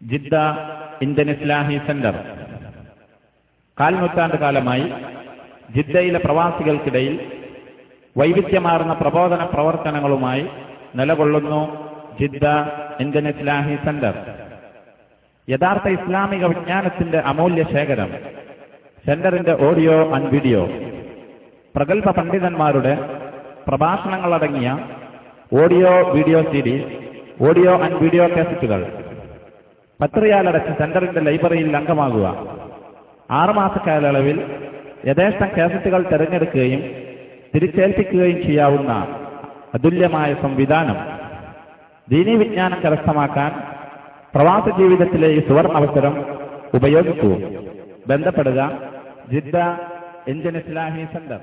Jeddah Indian Islahi centre കാൽനൂറ്റാണ്ട് കാലമായി ജിദ്ദയിലെ പ്രവാസികൾക്കിടയിൽ വൈവിധ്യമാർന്ന പ്രബോധന പ്രവർത്തനങ്ങളുമായി നിലകൊള്ളുന്നു ജിദ്ദ ഇന്ത്യൻ ഇസ്ലാഹി സെന്റർ യഥാർത്ഥ ഇസ്ലാമിക വിജ്ഞാനത്തിന്റെ അമൂല്യ ശേഖരം സെന്ററിന്റെ ഓഡിയോ ആൻഡ് വീഡിയോ പ്രഗത്ഭ പണ്ഡിതന്മാരുടെ പ്രഭാഷണങ്ങളടങ്ങിയ audio video series audio and video കാസറ്റുകൾ പത്ത് റിയാലടച്ച് സെന്ററിന്റെ ലൈബ്രറിയിൽ അംഗമാകുക ആറുമാസ കാലയളവിൽ യഥേഷ്ടം കാസറ്റുകൾ തിരഞ്ഞെടുക്കുകയും തിരിച്ചേൽപ്പിക്കുകയും ചെയ്യാവുന്ന അതുല്യമായ സംവിധാനം ദീനീ വിജ്ഞാനം കരസ്ഥമാക്കാൻ പ്രവാസ ജീവിതത്തിലെ ഈ സുവർണ അവസരം ഉപയോഗിക്കൂ ബന്ധപ്പെടുക ജിദ്ദ ഇന്ത്യൻ ഇസ്ലാഹി സെന്റർ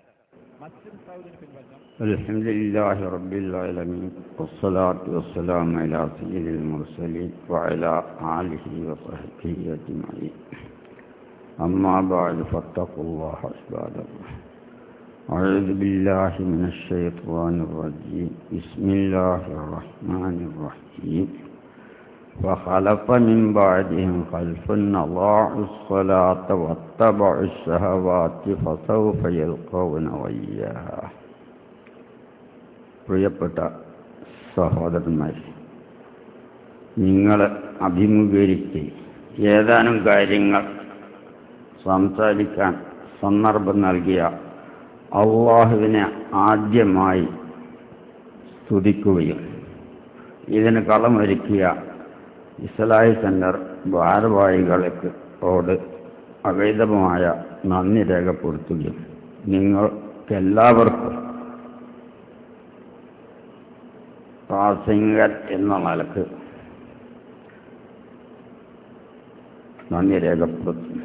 الحمد لله رب العالمين والصلاة والسلام على سيد المرسلين وعلى آله وصحبه أجمعين أما بعد فاتقوا الله عباد الله أعوذ بالله من الشيطان الرجيم بسم الله الرحمن الرحيم فخلف من بعدهم خلف أضاعوا الصلاة واتبعوا الشهوات فسوف يلقون غياها പ്രിയപ്പെട്ട സഹോദരന്മാർ നിങ്ങൾ അഭിമുഖീകരിച്ച് ഏതാനും കാര്യങ്ങൾ സംസാരിക്കാൻ സന്ദർഭം നൽകിയ അള്ളാഹുവിനെ ആദ്യമായി സ്തുതിക്കുകയും ഇതിന് കളമൊരുക്കിയ ഇസ്ലാഹി സെന്റർ ഭാരവാഹികൾക്ക് ഓട് അവൈധമായ നന്ദി രേഖപ്പെടുത്തുകയും നിങ്ങൾക്കെല്ലാവർക്കും പ്രാസിംഗർ എന്ന നിലക്ക് നന്ദി രേഖപ്പെടുത്തുന്നു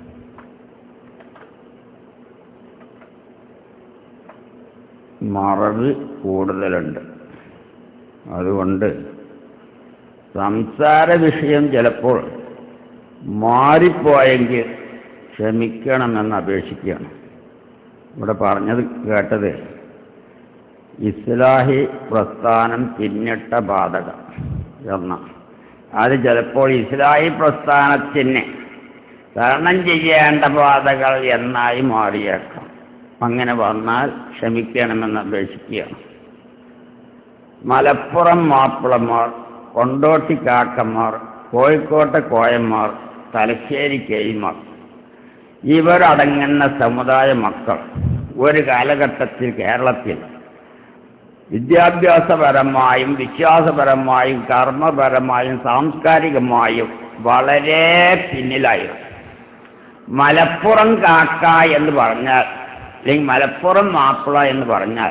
മറവ് കൂടുതലുണ്ട് അതുകൊണ്ട് സംസാര വിഷയം ചിലപ്പോൾ മാറിപ്പോയെങ്കിൽ ക്ഷമിക്കണമെന്ന് അപേക്ഷിക്കുകയാണ് ഇവിടെ പറഞ്ഞത് കേട്ടത് ഇസ്ലാഹി പ്രസ്ഥാനം പിന്നിട്ട ബാധക എന്ന അത് ചിലപ്പോൾ ഇസ്ലാഹി പ്രസ്ഥാനത്തിന് തരണം ചെയ്യേണ്ട ബാധകൾ എന്നായി മാറിയേക്കാം അങ്ങനെ വന്നാൽ ക്ഷമിക്കണമെന്ന് അപേക്ഷിക്കുകയാണ് മലപ്പുറം മാപ്പിളമാർ കൊണ്ടോട്ടി കാക്കന്മാർ കോഴിക്കോട്ടെ കോയന്മാർ തലശ്ശേരി കെയ്മാർ ഇവരടങ്ങുന്ന സമുദായ മക്കൾ ഒരു കാലഘട്ടത്തിൽ കേരളത്തിൽ വിദ്യാഭ്യാസപരമായും വിശ്വാസപരമായും കർമ്മപരമായും സാംസ്കാരികമായും വളരെ പിന്നിലായിരുന്നു മലപ്പുറം കാക്ക എന്ന് പറഞ്ഞാൽ അല്ലെങ്കിൽ മലപ്പുറം മാപ്പിള എന്ന് പറഞ്ഞാൽ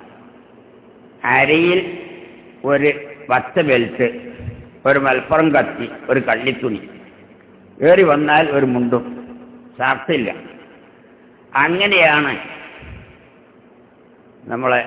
അരയിൽ ഒരു പച്ച ബെൽറ്റ് ഒരു മലപ്പുറം കത്തി ഒരു കള്ളിത്തുണി ഏറി വന്നാൽ ഒരു മുണ്ടും ഷർട്ടില്ല അങ്ങനെയാണ് നമ്മളെ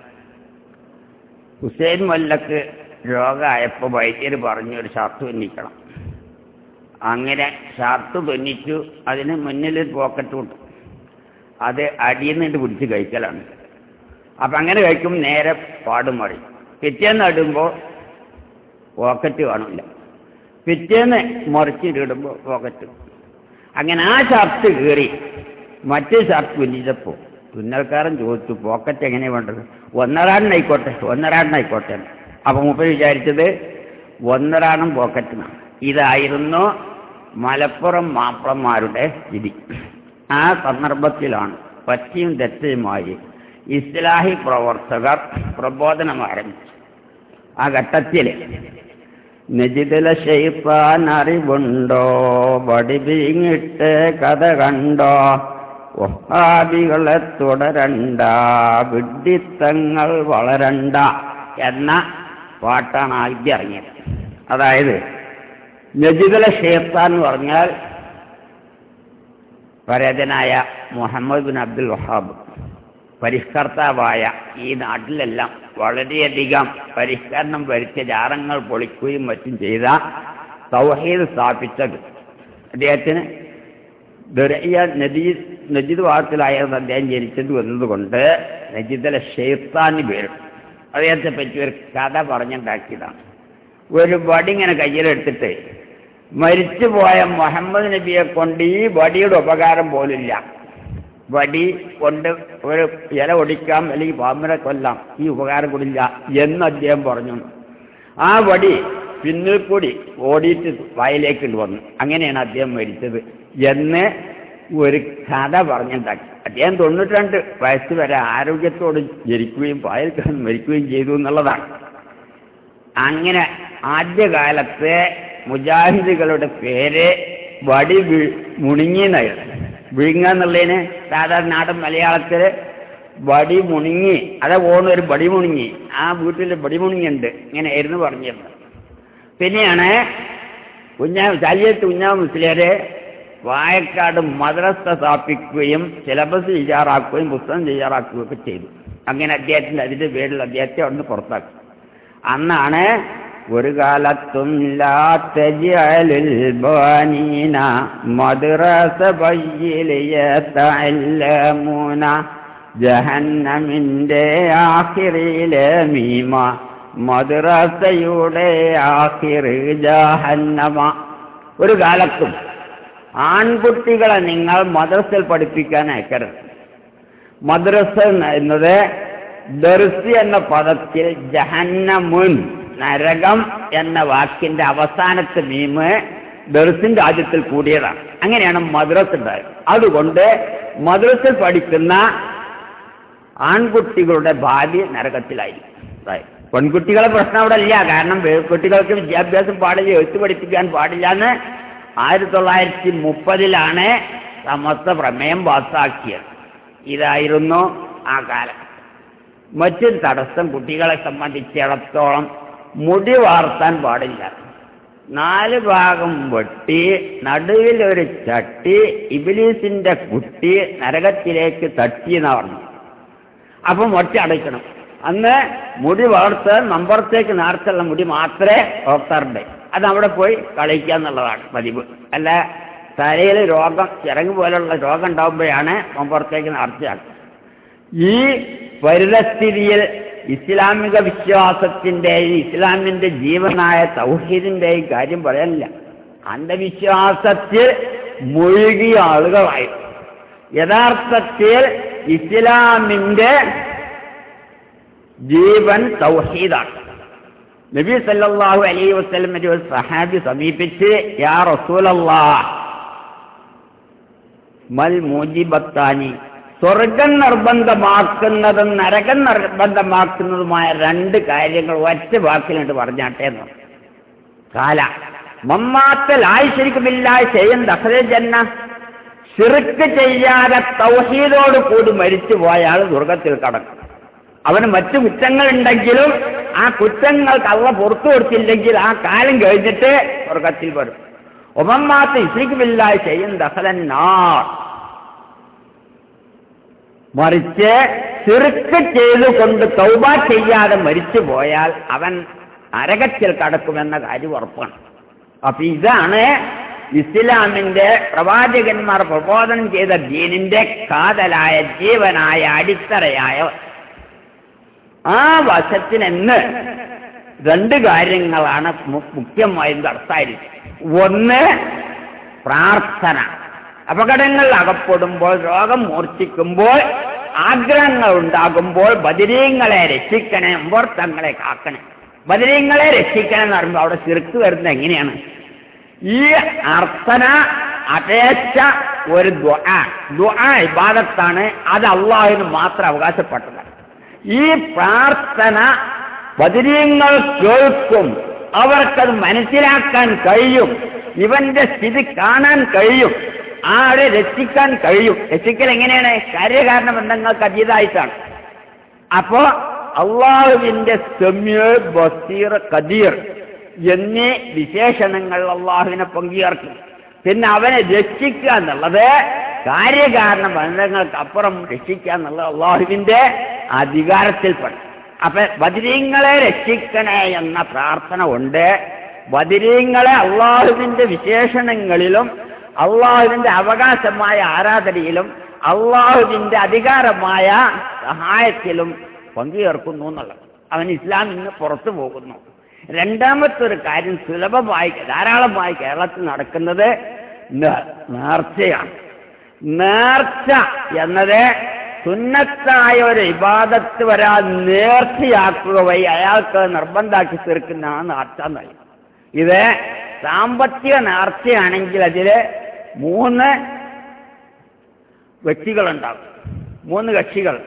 ഹുസൈൻ മല്ലക്ക് രോഗമായപ്പോൾ വൈദ്യർ പറഞ്ഞു ഒരു ഷർട്ട് തുന്നിക്കണം അങ്ങനെ ഷർട്ട് തുന്നിച്ചു അതിന് മുന്നിൽ ഒരു പോക്കറ്റ് കിട്ടും അത് അടിയിൽ നിന്നിട്ട് പിടിച്ച് കഴിക്കലാണ് അപ്പം അങ്ങനെ കഴിക്കും നേരെ പാടും മാറി പിറ്റേന്ന് ഇടുമ്പോൾ പോക്കറ്റ് കാണില്ല പിറ്റേന്ന് മുറിച്ചിടുമ്പോൾ പോക്കറ്റ് അങ്ങനെ ആ ഷർട്ട് കീറി മറ്റേ ഷർട്ട് തുന്നിച്ചപ്പോൾ തുന്നൽക്കാരൻ ചോദിച്ചു പോക്കറ്റ് എങ്ങനെയാണ് വേണ്ടത് ഒന്നരാടിനായിക്കോട്ടെ ഒന്നരാടിനായിക്കോട്ടെ അപ്പം മുപ്പ വിചാരിച്ചത് ഒന്നരാടം പോക്കറ്റിനാണ് ഇതായിരുന്നു മലപ്പുറം മാപ്പിളന്മാരുടെ സ്ഥിതി ആ സന്ദർഭത്തിലാണ് പറ്റിയും തെറ്റയുമായി ഇസ്ലാഹി പ്രവർത്തകർ പ്രബോധനം ആരംഭിച്ചു ആ ഘട്ടത്തിൽ നജിതിലെ ഷെയ്പ്പാൻ അറിവുണ്ടോ വടിപിങ്ങിട്ട് കഥ കണ്ടോ വഹാബികളെ തുടരണ്ട വിഡ്ഢിത്തങ്ങൾ വളരണ്ട എന്ന പാട്ടാണ് ആദ്യം ഇറങ്ങിയത് അതായത് നജിതല ഷേത്താൻ എന്ന് പറഞ്ഞാൽ പരേതനായ മുഹമ്മദ് ബിൻ അബ്ദുൽ വഹാബ് പരിഷ്കർത്താവായ ഈ നാട്ടിലെല്ലാം വളരെയധികം പരിഷ്കരണം വരുത്തിയ ജാറങ്ങൾ പൊളിക്കുകയും മറ്റും ചെയ്ത സൗഹീദ് സ്ഥാപിച്ചത് അദ്ദേഹത്തിന് ദുരയ്യ നജീദ് നജിദ് ഭാഗത്തിലായിരുന്നു അദ്ദേഹം ജനിച്ചത് എന്നതുകൊണ്ട് നജിദല ഷെയ്ത്താന് പേരും അദ്ദേഹത്തെ പറ്റി ഒരു കഥ പറഞ്ഞുണ്ടാക്കിയതാണ് ഒരു വടി ഇങ്ങനെ കയ്യിലെടുത്തിട്ട് മരിച്ചുപോയ മുഹമ്മദ് നബിയെ കൊണ്ട് ഈ വടിയുടെ ഉപകാരം പോലില്ല വടി കൊണ്ട് ഒരു ഇല ഒടിക്കാം അല്ലെങ്കിൽ പാമ്പിനെ കൊല്ലാം ഈ ഉപകാരം കൂടില്ല എന്ന് അദ്ദേഹം പറഞ്ഞു ആ വടി പിന്നിൽ കൂടി ഓടിയിട്ട് വയലേക്ക് വന്നു അങ്ങനെയാണ് അദ്ദേഹം മരിച്ചത് എന്ന് ഒരു കഥ പറഞ്ഞുണ്ടാക്കി അദ്ദേഹം തൊണ്ണൂറ്റിരണ്ട് വയസ്സ് വരെ ആരോഗ്യത്തോട് ജനിക്കുകയും പായൽ കിടന്ന് മരിക്കുകയും ചെയ്തു എന്നുള്ളതാണ് അങ്ങനെ ആദ്യകാലത്തെ മുജാഹിദുകളുടെ പേര് വടി വി- മുണുങ്ങിയെന്നായിരുന്നു വിഴുങ്ങുക എന്നുള്ളതിന് സാധാരണ നാടൻ മലയാളത്തിൽ വടി മുണുങ്ങി അതാ പോകുന്ന ഒരു വടി മുണുങ്ങി ആ വീട്ടിൽ വടി മുണുങ്ങിയുണ്ട് ഇങ്ങനെ ആയിരുന്നു പറഞ്ഞിരുന്നത് പിന്നെയാണ് കുഞ്ഞാ ചാലിയത്ത് കുഞ്ഞാ മുസ്ലിയാരെ വായക്കാട് മദ്രസ സ്ഥാപിക്കുകയും സിലബസ് തയ്യാറാക്കുകയും പുസ്തകം തയ്യാറാക്കുകയും ഒക്കെ ചെയ്തു അങ്ങനെ അദ്ദേഹത്തിന് അതിന്റെ പേരിൽ അദ്ദേഹത്തെ അവിടുന്ന് പുറത്താക്കി അന്നാണ് ഒരു കാലത്തും ലാ തജ്അലുൽ ബാനീന മദ്രസ ബയ്യിലിയതഅല്ലമൂന ജഹന്നമിന്റെ ആഖിറിലെ മീമ മദ്രസയുടെ ആഖിറ് ജഹന്നമ ഒരു കാലത്തും ആൺകുട്ടികളെ നിങ്ങൾ മദ്രസയിൽ പഠിപ്പിക്കാൻ അയക്കരുത് മദ്രസ എന്നത് ദർസി എന്ന പദത്തിൽ ജഹന്നമുൻ നരകം എന്ന വാക്കിന്റെ അവസാനത്തെ മീമ് ദർസിന്റെ ആദ്യത്തിൽ കൂടിയതാണ് അങ്ങനെയാണ് മദ്രസ ഉണ്ടായത് അതുകൊണ്ട് മദ്രസയിൽ പഠിക്കുന്ന ആൺകുട്ടികളുടെ ഭാവി നരകത്തിലായിരിക്കും അതായത് പെൺകുട്ടികളെ പ്രശ്നം അവിടെ ഇല്ല കാരണം കുട്ടികൾക്ക് വിദ്യാഭ്യാസം പാടില്ല എഴുത്ത് പഠിപ്പിക്കാൻ പാടില്ല എന്ന് ആയിരത്തി തൊള്ളായിരത്തി മുപ്പതിലാണ് സമസ്ത പ്രമേയം പാസ്സാക്കിയത് ഇതായിരുന്നു ആ കാലം മറ്റൊരു തടസ്സം കുട്ടികളെ സംബന്ധിച്ചിടത്തോളം മുടി വാർത്താൻ പാടില്ല നാല് ഭാഗം വെട്ടി നടുവിൽ ഒരു ചട്ടി ഇബിലീസിന്റെ കുട്ടി നരകത്തിലേക്ക് തട്ടിയെന്നാ പറഞ്ഞു അപ്പം ഒറ്റ അടയ്ക്കണം അന്ന് മുടി വളർത്ത് നമ്പറത്തേക്ക് നേർച്ചുള്ള മുടി മാത്രമേ ഡോക്ടറുണ്ട് അത് അവിടെ പോയി കളിക്കുക എന്നുള്ളതാണ് പതിവ് അല്ല തലയിൽ രോഗം ചിറങ്ങ് പോലുള്ള രോഗം ഉണ്ടാകുമ്പോഴാണ് നമ്പറത്തേക്ക് നേർച്ചയാക്കുക ഈ പരിതസ്ഥിതിയിൽ ഇസ്ലാമിക വിശ്വാസത്തിൻ്റെയും ഇസ്ലാമിൻ്റെ ജീവനായ തൗഹീദിൻ്റെയും കാര്യം പറയാനില്ല അന്ധവിശ്വാസത്തിൽ മുഴുകിയ ആളുകളായി യഥാർത്ഥത്തിൽ ഇസ്ലാമിൻ്റെ ജീവൻ തൗഹീദാണ് നബി സല്ലല്ലാഹു അലൈഹി വസല്ലമയുടെ ഒരു സഹാബി സമീപിച്ച് യാ റസൂലല്ലാ മൽ മൂജിബത്താനി സ്വർഗം നിർബന്ധമാക്കുന്നതും നരകം നിർബന്ധമാക്കുന്നതുമായ രണ്ട് കാര്യങ്ങൾ ഒറ്റ വാക്കിലുണ്ട് പറഞ്ഞാട്ടെ എന്ന് കാല മമ്മാത്തൽ ആയിശരിക്കുമില്ല ചെയ്യും ദഹ്റേ ജന്ന ശിർക്ക് ചെയ്യാതെ തൗഹീദോട് കൂടി മരിച്ചു പോയാൽ സ്വർഗത്തിൽ കടക്കും അവന് മറ്റു കുറ്റങ്ങളുണ്ടെങ്കിലും ആ കുറ്റങ്ങൾക്ക് അവ പുറത്തു കൊടുത്തില്ലെങ്കിൽ ആ കാലം കഴിഞ്ഞിട്ട് സ്വർഗത്തിൽ വരും ഒമമ്മാത്ത് ഇസ്ലിക്കുമില്ല ചെയ്യും ദഹലന്നാർ മറിച്ച് ചെറുക്ക് ചെയ്തുകൊണ്ട് തൗബ ചെയ്യാതെ മരിച്ചു പോയാൽ അവൻ നരകത്തിൽ കടക്കുമെന്ന കാര്യം ഉറപ്പാണ് അപ്പൊ ഇതാണ് ഇസ്ലാമിന്റെ പ്രവാചകന്മാർ പ്രബോധനം ചെയ്ത ദീനിന്റെ കാതലായ ജീവനായ അടിത്തറയായ ആ വശത്തിനെന്ന് രണ്ട് കാര്യങ്ങളാണ് മു- മുഖ്യമായും തടസ്സായിരിക്കും ഒന്ന് പ്രാർത്ഥന അപകടങ്ങളിൽ അകപ്പെടുമ്പോൾ രോഗം മൂർച്ഛിക്കുമ്പോൾ ആഗ്രഹങ്ങൾ ഉണ്ടാകുമ്പോൾ ബദിരീങ്ങളെ രക്ഷിക്കണേ അമ്പർത്തങ്ങളെ കാക്കണേ ബദിരീങ്ങളെ രക്ഷിക്കണം എന്ന് പറയുമ്പോൾ അവിടെ ചെറുക്ക് വരുന്നത് എങ്ങനെയാണ് ഈ അർത്ഥന അപേക്ഷ ഒരു ദ്വാ ദ്വാ ഇബാദത്താണ് അത് അള്ളാഹുവിന് മാത്രം അവകാശപ്പെട്ടതാണ് ഈ പ്രാർത്ഥന ബദിരീങ്ങൾ കേൾക്കും അവർക്കത് മനസ്സിലാക്കാൻ കഴിയും ഇവന്റെ സ്ഥിതി കാണാൻ കഴിയും ആരെ രക്ഷിക്കാൻ കഴിയും രക്ഷിക്കൽ എങ്ങനെയാണ് കാര്യകാരണ ബന്ധങ്ങൾക്ക് അതീതായിട്ടാണ് അപ്പോ അള്ളാഹുവിന്റെ സെമ്യ ബസീർ കദീർ എന്നീ വിശേഷണങ്ങൾ അള്ളാഹുവിനെ പങ്കുചേർക്കും പിന്നെ അവനെ രക്ഷിക്കുക എന്നുള്ളത് കാര്യകാരണ ബന്ധങ്ങൾക്ക് അപ്പുറം രക്ഷിക്കുക എന്നുള്ളത് അള്ളാഹുവിന്റെ അധികാരത്തിൽപ്പെടും അപ്പൊ ബദിരീങ്ങളെ രക്ഷിക്കണേ എന്ന പ്രാർത്ഥന ഉണ്ട് ബദിരീങ്ങളെ അള്ളാഹുവിന്റെ വിശേഷണങ്ങളിലും അള്ളാഹുവിന്റെ അവകാശമായ ആരാധനയിലും അള്ളാഹുവിന്റെ അധികാരമായ സഹായത്തിലും പങ്കുചേർക്കുന്നു എന്നുള്ളത് അവൻ ഇസ്ലാമിൽ നിന്ന് പുറത്തു പോകുന്നു രണ്ടാമത്തെ ഒരു കാര്യം സുലഭമായി ധാരാളമായി കേരളത്തിൽ നടക്കുന്നത് നേ- നേർച്ചയാണ് നേർച്ച എന്നത് സുന്നത്തായ ഒരു ഇബാദത്ത് വരാൻ നേർച്ചയാക്കുക വഴി അയാൾക്ക് നിർബന്ധാക്കി തീർക്കുന്നതാണ് നേർച്ച എന്ന് പറയുന്നത് ഇത് സാമ്പത്തിക നേർച്ചയാണെങ്കിൽ അതിൽ മൂന്ന് വ്യക്തികളുണ്ടാകും മൂന്ന് കക്ഷികൾ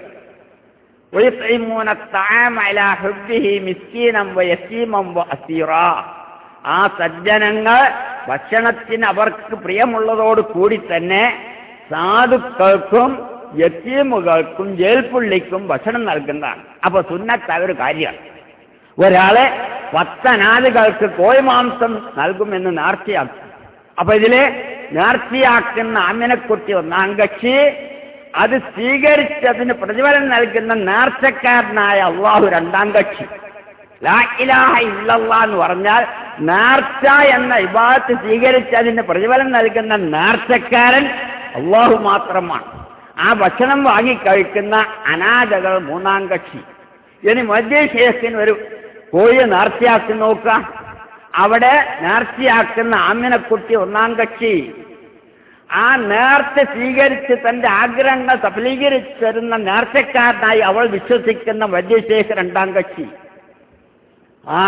ويطعمون الطعام على حبه مسكينا ويتيما وأسيرا ആ സജ്ജനങ്ങൾ ഭക്ഷണത്തിന് അവർക്ക് പ്രിയമുള്ളതോട് കൂടി തന്നെ സാധുക്കൾക്കും യത്തീമുകൾക്കും ജയിൽപ്പുള്ളിക്കും ഭക്ഷണം നൽകുന്നതാണ് അപ്പൊ സുന്നത്ത ഒരു കാര്യമാണ് ഒരാള് പത്തനാലുകൾക്ക് കോഴിമാംസം നൽകുമെന്ന് നേർച്ചയാക്കും അപ്പൊ ഇതില് നേർച്ചയാക്കുന്ന ആമിനക്കുട്ടി ഒന്നാം കക്ഷി അത് സ്വീകരിച്ചതിന് പ്രതിഫലം നൽകുന്ന നേർച്ചക്കാരനായ അള്ളാഹു രണ്ടാം കക്ഷി ലാ ഇലാഹ ഇല്ലല്ലാ എന്ന് പറഞ്ഞാൽ നേർച്ച എന്ന വിഭാഗത്ത് സ്വീകരിച്ചതിന് പ്രതിഫലം നൽകുന്ന നേർച്ചക്കാരൻ അള്ളാഹു മാത്രമാണ് ആ ഭക്ഷണം വാങ്ങിക്കഴിക്കുന്ന അനാഥകൾ മൂന്നാം കക്ഷി ഇനി മധ്യശേഷത്തിന് ഒരു കോഴി നേർച്ചയാക്കി നോക്കുക അവിടെ നേർച്ചയാക്കുന്ന ആമിനക്കുട്ടി ഒന്നാം കക്ഷി ആ നേർച്ച സ്വീകരിച്ച് തന്റെ ആഗ്രഹങ്ങൾ സഫലീകരിച്ചിരുന്ന നേർച്ചക്കാരനായി അവൾ വിശ്വസിക്കുന്ന വൈദ്യശേഖ രണ്ടാം കക്ഷി ആ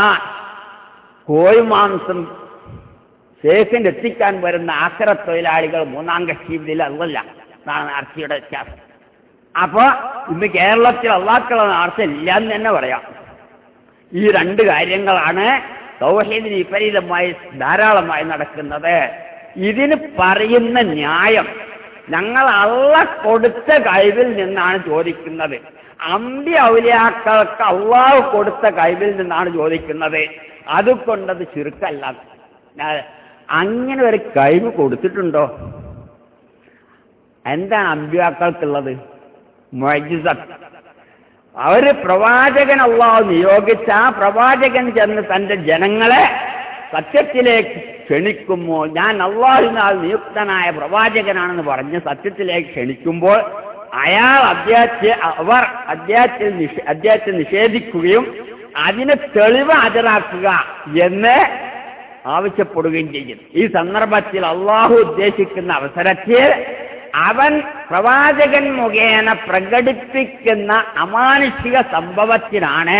കോഴിമാംസം ശേഖിന് എത്തിക്കാൻ വരുന്ന ആക്ര തൊഴിലാളികൾ മൂന്നാം കക്ഷി ഇതിൽ അതല്ല എന്നാണ് നേർച്ചയുടെ വ്യത്യാസം അപ്പൊ ഇന്ന് കേരളത്തിൽ അള്ളാക്കള നേർച്ച ഇല്ല എന്ന് തന്നെ പറയാം ഈ രണ്ട് കാര്യങ്ങളാണ് സൗഹീദിന് വിപരീതമായി ധാരാളമായി നടക്കുന്നത് ഇതിന് പറയുന്ന ന്യായം ഞങ്ങൾ അള്ള കൊടുത്ത കഴിവിൽ നിന്നാണ് ചോദിക്കുന്നത് അമ്പി ഔലിയാക്കൾക്ക് അള്ളാഹു കൊടുത്ത കഴിവിൽ നിന്നാണ് ചോദിക്കുന്നത് അതുകൊണ്ടത് ചുരുക്കല്ല ഞാൻ- അങ്ങനെ ഒരു കഴിവ് കൊടുത്തിട്ടുണ്ടോ എന്താണ് അമ്പിയാക്കൾക്കുള്ളത് മൊയ്ജിസത്ത് അവര് പ്രവാചകൻ അള്ളാഹു നിയോഗിച്ച ആ പ്രവാചകൻ ചെന്ന് തന്റെ ജനങ്ങളെ സത്യത്തിലേക്ക് ക്ഷണിക്കുമ്പോൾ ഞാൻ അള്ളാഹുവിനാൽ നിയുക്തനായ പ്രവാചകനാണെന്ന് പറഞ്ഞ് സത്യത്തിലേക്ക് ക്ഷണിക്കുമ്പോൾ അയാൾ അദ്ദേഹത്തെ അവർ അദ്ദേഹത്തിൽ നിഷ അദ്ദേഹത്തെ നിഷേധിക്കുകയും അതിന് തെളിവ് ഹാജരാക്കുക എന്ന് ആവശ്യപ്പെടുകയും ചെയ്യും ഈ സന്ദർഭത്തിൽ അള്ളാഹു ഉദ്ദേശിക്കുന്ന അവസരത്തിൽ അവൻ പ്രവാചകൻ മുഖേന പ്രകടിപ്പിക്കുന്ന അമാനുഷിക സംഭവത്തിനാണ്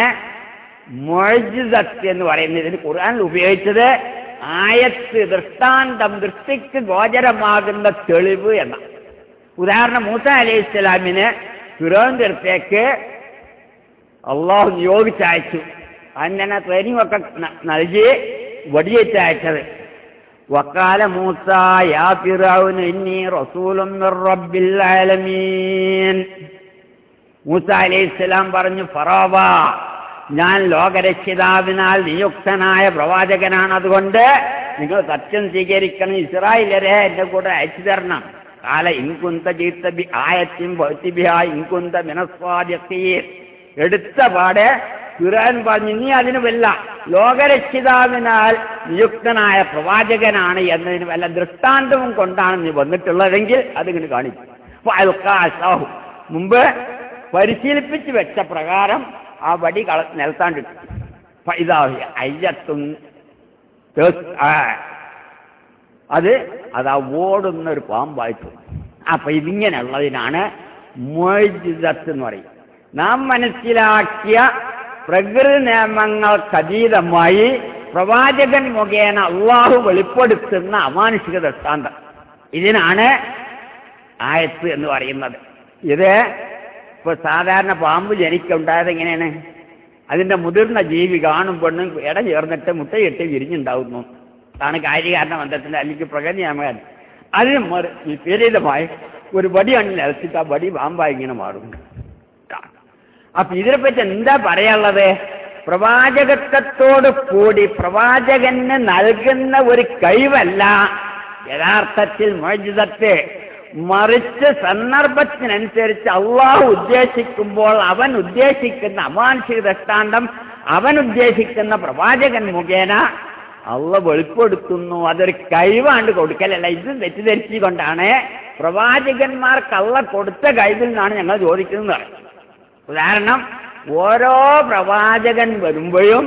മൊഴിസത്ത് എന്ന് പറയുന്നത് ഇതിന് ഖുർആൻ ഉപയോഗിച്ചത് ആയത്ത് ദൃഷ്ടാന്തം ദൃഷ്ടിക്ക് ഗോചരമാകുന്ന തെളിവ് എന്ന ഉദാഹരണം മൂസ അലൈഹി ഇസ്ലാമിന് തിരുവനന്തപുരത്തേക്ക് അള്ളാഹു നിയോഗിച്ചയച്ചു അങ്ങനെ ട്രെയിനിങ് ഒക്കെ ന- നൽകി വെടിയേറ്റയച്ചത് وقال موسى يا فرعون إني رسول من رب العالمين മൂസ അലൈഹി ഇസ്ലാം പറഞ്ഞു ഫറോവ ഞാൻ ലോകരക്ഷിതാവിനാൽ നിയുക്തനായ പ്രവാചകനാണ് അതുകൊണ്ട് നിങ്ങൾ സത്യം സ്വീകരിക്കണം ഇസ്രായേലരെ എന്റെ കൂടെ അയച്ചു തരണം കാല ഇൻകുന്ത ജീത്ത ബി ആയത്തിൻ ഭൗതിബിഹ ഇൻകുന്ത മിനസ്വാദ്യത്തീർ എടുത്ത പാടെ ഖുർആൻ പറഞ്ഞു നീ അതിന് വല്ല ലോകരക്ഷിതാവിനാൽ നിയുക്തനായ പ്രവാചകനാണ് എന്നതിന് വല്ല ദൃഷ്ടാന്തവും കൊണ്ടാണ് നീ വന്നിട്ടുള്ളതെങ്കിൽ അതിങ്ങനെ കാണിക്കും അപ്പൊ അൽക്കാഹു മുമ്പ് പരിശീലിപ്പിച്ച് വെച്ച പ്രകാരം ആ വടി കള നിലത്താണ്ടിട്ടു അപ്പൊ ഇതാ അയ്യത്തും തേസ്- ആ, അത് അതാ ഓടുന്ന ഒരു പാമ്പായിട്ട് അപ്പൊ ഇതിങ്ങനെയുള്ളതിനാണ് മൊയ്ജിസത്ത് എന്ന് പറയും നാം മനസ്സിലാക്കിയ പ്രകൃതി നിയമങ്ങൾക്കതീതമായി പ്രവാചകൻ മുഖേന അള്ളാഹു വെളിപ്പെടുത്തുന്ന അമാനുഷിക ദൃഷ്ടാന്തം ഇതിനാണ് ആയത്ത് എന്ന് പറയുന്നത് ഇത് ഇപ്പൊ സാധാരണ പാമ്പ് ജനിക്കുണ്ടായത് എങ്ങനെയാണ് അതിന്റെ മുതിർന്ന ജീവി കാണും പെണ്ണും ഇട ചേർന്നിട്ട് മുട്ടയിട്ട് വിരിഞ്ഞുണ്ടാവുന്നു അതാണ് കാര്യകാരണ ബന്ധത്തിന്റെ അല്ലെങ്കിൽ പ്രകൃതി നിയമകാരൻ അതിന് മറി- വിപരീതമായി ഒരു വടിയാണ് നിലച്ചിട്ട് ആ വടി പാമ്പായി ഇങ്ങനെ മാറും അപ്പൊ ഇതിനെപ്പറ്റി എന്താ പറയാനുള്ളത് പ്രവാചകത്വത്തോട് കൂടി പ്രവാചകന് നൽകുന്ന ഒരു കഴിവല്ല യഥാർത്ഥത്തിൽ മോചിതത്തെ മറിച്ച് സന്ദർഭത്തിനനുസരിച്ച് അള്ളാഹു ഉദ്ദേശിക്കുമ്പോൾ അവൻ ഉദ്ദേശിക്കുന്ന അമാനുഷിക ദൃഷ്ടാന്തം അവൻ ഉദ്ദേശിക്കുന്ന പ്രവാചകൻ മുഖേന അള്ള വെളിപ്പെടുത്തുന്നു അതൊരു കഴിവാണ്ട് കൊടുക്കലല്ല ഇത് തെറ്റിദ്ധരിച്ചുകൊണ്ടാണ് പ്രവാചകന്മാർക്ക് അള്ള കൊടുത്ത കഴിവിൽ നിന്നാണ് ഞങ്ങൾ ചോദിക്കുന്നത് ഉദാഹരണം ഓരോ പ്രവാചകൻ വരുമ്പോഴും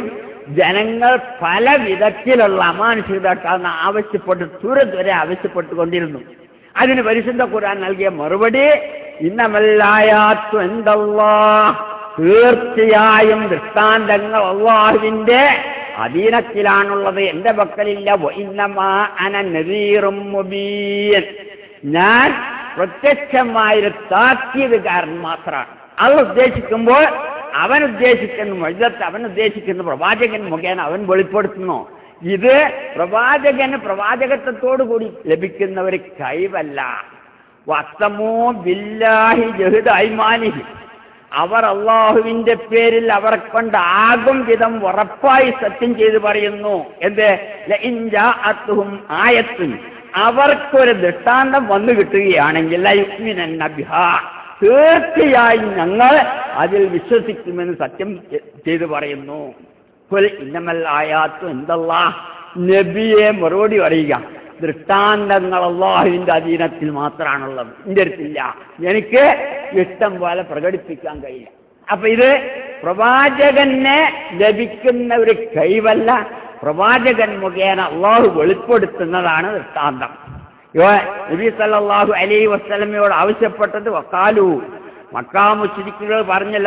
ജനങ്ങൾ പല വിധത്തിലുള്ള അമാനുഷികത ആവശ്യപ്പെട്ട് തുരതുരെ ആവശ്യപ്പെട്ടുകൊണ്ടിരുന്നു അതിന് പരിശുദ്ധ ഖുർആൻ നൽകിയ മറുപടി ഇന്നമല്ലായാത്തു എന്തല്ലാ തീർച്ചയായും ദൃഷ്ടാന്തങ്ങൾ അള്ളാഹുവിന്റെ അധീനത്തിലാണുള്ളത് എന്റെ പക്കലില്ല ഇന്നമാ അന നദീറും മുബീൻ ഞാൻ പ്രത്യക്ഷമായൊരു താക്കീതുകാരൻ മാത്രമാണ് അത് ഉദ്ദേശിക്കുമ്പോൾ അവൻ ഉദ്ദേശിക്കുന്ന മൊഴിതത്ത് അവൻ ഉദ്ദേശിക്കുന്ന പ്രവാചകൻ മുഖേന അവൻ വെളിപ്പെടുത്തുന്നു ഇത് പ്രവാചകന് പ്രവാചകത്വത്തോടു കൂടി ലഭിക്കുന്ന ഒരു കഴിവല്ല വസ്തമോ ബില്ലാഹി ജഹുദ് ഐമാനിഹി അവർ അള്ളാഹുവിന്റെ പേരിൽ അവരെ കൊണ്ടാകും വിധം ഉറപ്പായി സത്യം ചെയ്ത് പറയുന്നു എന്ത് ലഇൻജാഅത്തുഹും ആയത്തും അവർക്കൊരു ദൃഷ്ടാന്തം വന്നു കിട്ടുകയാണെങ്കിൽ ലയുഗ്മിനന്ന ബിഹാ തീർച്ചയായും ഞങ്ങൾ അതിൽ വിശ്വസിക്കുമെന്ന് സത്യം ചെയ്തു പറയുന്നു കുൽ ഇന്നമൽ ആയാത്തും എന്തല്ലാ നബിയെ മറുപടി പറയുക ദൃഷ്ടാന്തങ്ങൾ അള്ളാഹുവിന്റെ അധീനത്തിൽ മാത്രമാണുള്ളത് എൻ്റെ അടുത്തില്ല എനിക്ക് ഇഷ്ടം പോലെ പ്രകടിപ്പിക്കാൻ കഴിയില്ല അപ്പൊ ഇത് പ്രവാചകനെ ലഭിക്കുന്ന ഒരു കഴിവല്ല പ്രവാചകൻ മുഖേന അള്ളാഹു വെളിപ്പെടുത്തുന്നതാണ് ദൃഷ്ടാന്തം ഇവ നബി സല്ലല്ലാഹു അലൈഹി വസ്ലമയോട് ആവശ്യപ്പെട്ടത് വക്കാലു മക്കാ മുശ്രിക്കുകൾ പറഞ്ഞ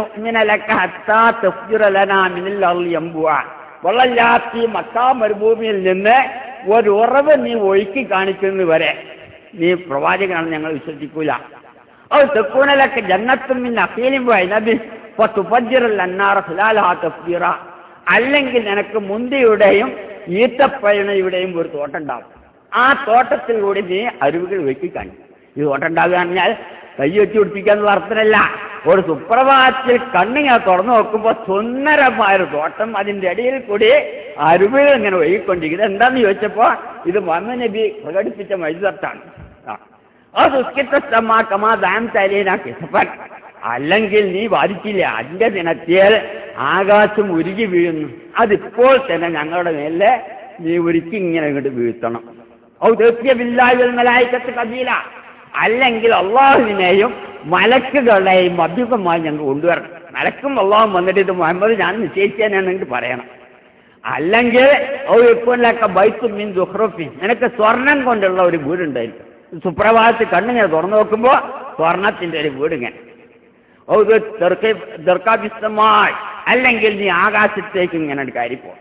വെള്ളല്ലാത്തി മക്കാ മരുഭൂമിയിൽ നിന്ന് ഒരു ഉറവ് നീ ഒഴുക്കി കാണിക്കുന്നത് വരെ നീ പ്രവാചകനാണെന്ന് ഞങ്ങൾ വിശ്വസിക്കൂല അത് തെക്കൂണലൊക്കെ ജന്നത്തും പിന്നെ അഫീലും പോയി നബി തുഫജിറൽ അന്നാറ ഫിലാലാ തഫ്ജീറ അല്ലെങ്കിൽ നിനക്ക് മുന്തിയുടെയും ഈത്തപ്പഴണയുടെയും ഒരു തോട്ടം ഉണ്ടാവും ആ തോട്ടത്തിലൂടെ നീ അരുവുകൾ വെക്കി കാണിക്കും ഈ തോട്ടം ഉണ്ടാകുക പറഞ്ഞാൽ കൈ വെച്ച് പിടിപ്പിക്കാന്ന് അർത്ഥമല്ല ഒരു സുപ്രഭാതത്തിൽ കണ്ണിങ്ങനെ തുറന്നു നോക്കുമ്പോൾ സുന്ദരമായൊരു തോട്ടം അതിന്റെ ഇടയിൽ കൂടി അരുവുകൾ ഇങ്ങനെ ഒഴുകിക്കൊണ്ടിരിക്കുന്നത് എന്താന്ന് ചോദിച്ചപ്പോ ഇത് മുഹമ്മദ് നബി പ്രകടിപ്പിച്ച മൈതത്താണ് ആ സുസ്കിത്തമാ കമാ ദാൻ തലീന കിസഫൻ അല്ലെങ്കിൽ നീ ബാധിച്ചില്ല അതിന്റെ ദിനത്തിൽ ആകാശം ഉരുകി വീഴുന്നു അതിപ്പോൾ തന്നെ ഞങ്ങളുടെ മേലെ നീ ഉരുക്കി ഇങ്ങനെ ഇങ്ങോട്ട് വീഴ്ത്തണം ഔദ്യോഗികമില്ലായ്മലായിക്കത്ത് കബീല അല്ലെങ്കിൽ അള്ളാഹുവിനെയും മലക്കുകളെയും അഭ്യുഗമായി ഞങ്ങൾ കൊണ്ടുവരണം മലക്കും അള്ളാഹും വന്നിട്ട് ഇത് മുഹമ്മദ് ഞാൻ നിശ്ചയിച്ചേനെന്നെങ്കിൽ പറയണം അല്ലെങ്കിൽ ഔപ്പൊക്കെ ബൈത്തും മീൻ ദുഹ്റഫിൻ നിനക്ക് സ്വർണം കൊണ്ടുള്ള ഒരു വീടുണ്ടായിരിക്കും സുപ്രഭാതത്തിൽ കണ്ണിങ്ങനെ തുറന്നു നോക്കുമ്പോൾ സ്വർണത്തിന്റെ ഒരു വീട് ഇങ്ങനെ ഓ ഇത് ദർക്കാഭിസ്തമായി അല്ലെങ്കിൽ നീ ആകാശത്തേക്ക് ഇങ്ങനെ ഒരു കാര്യം പോകും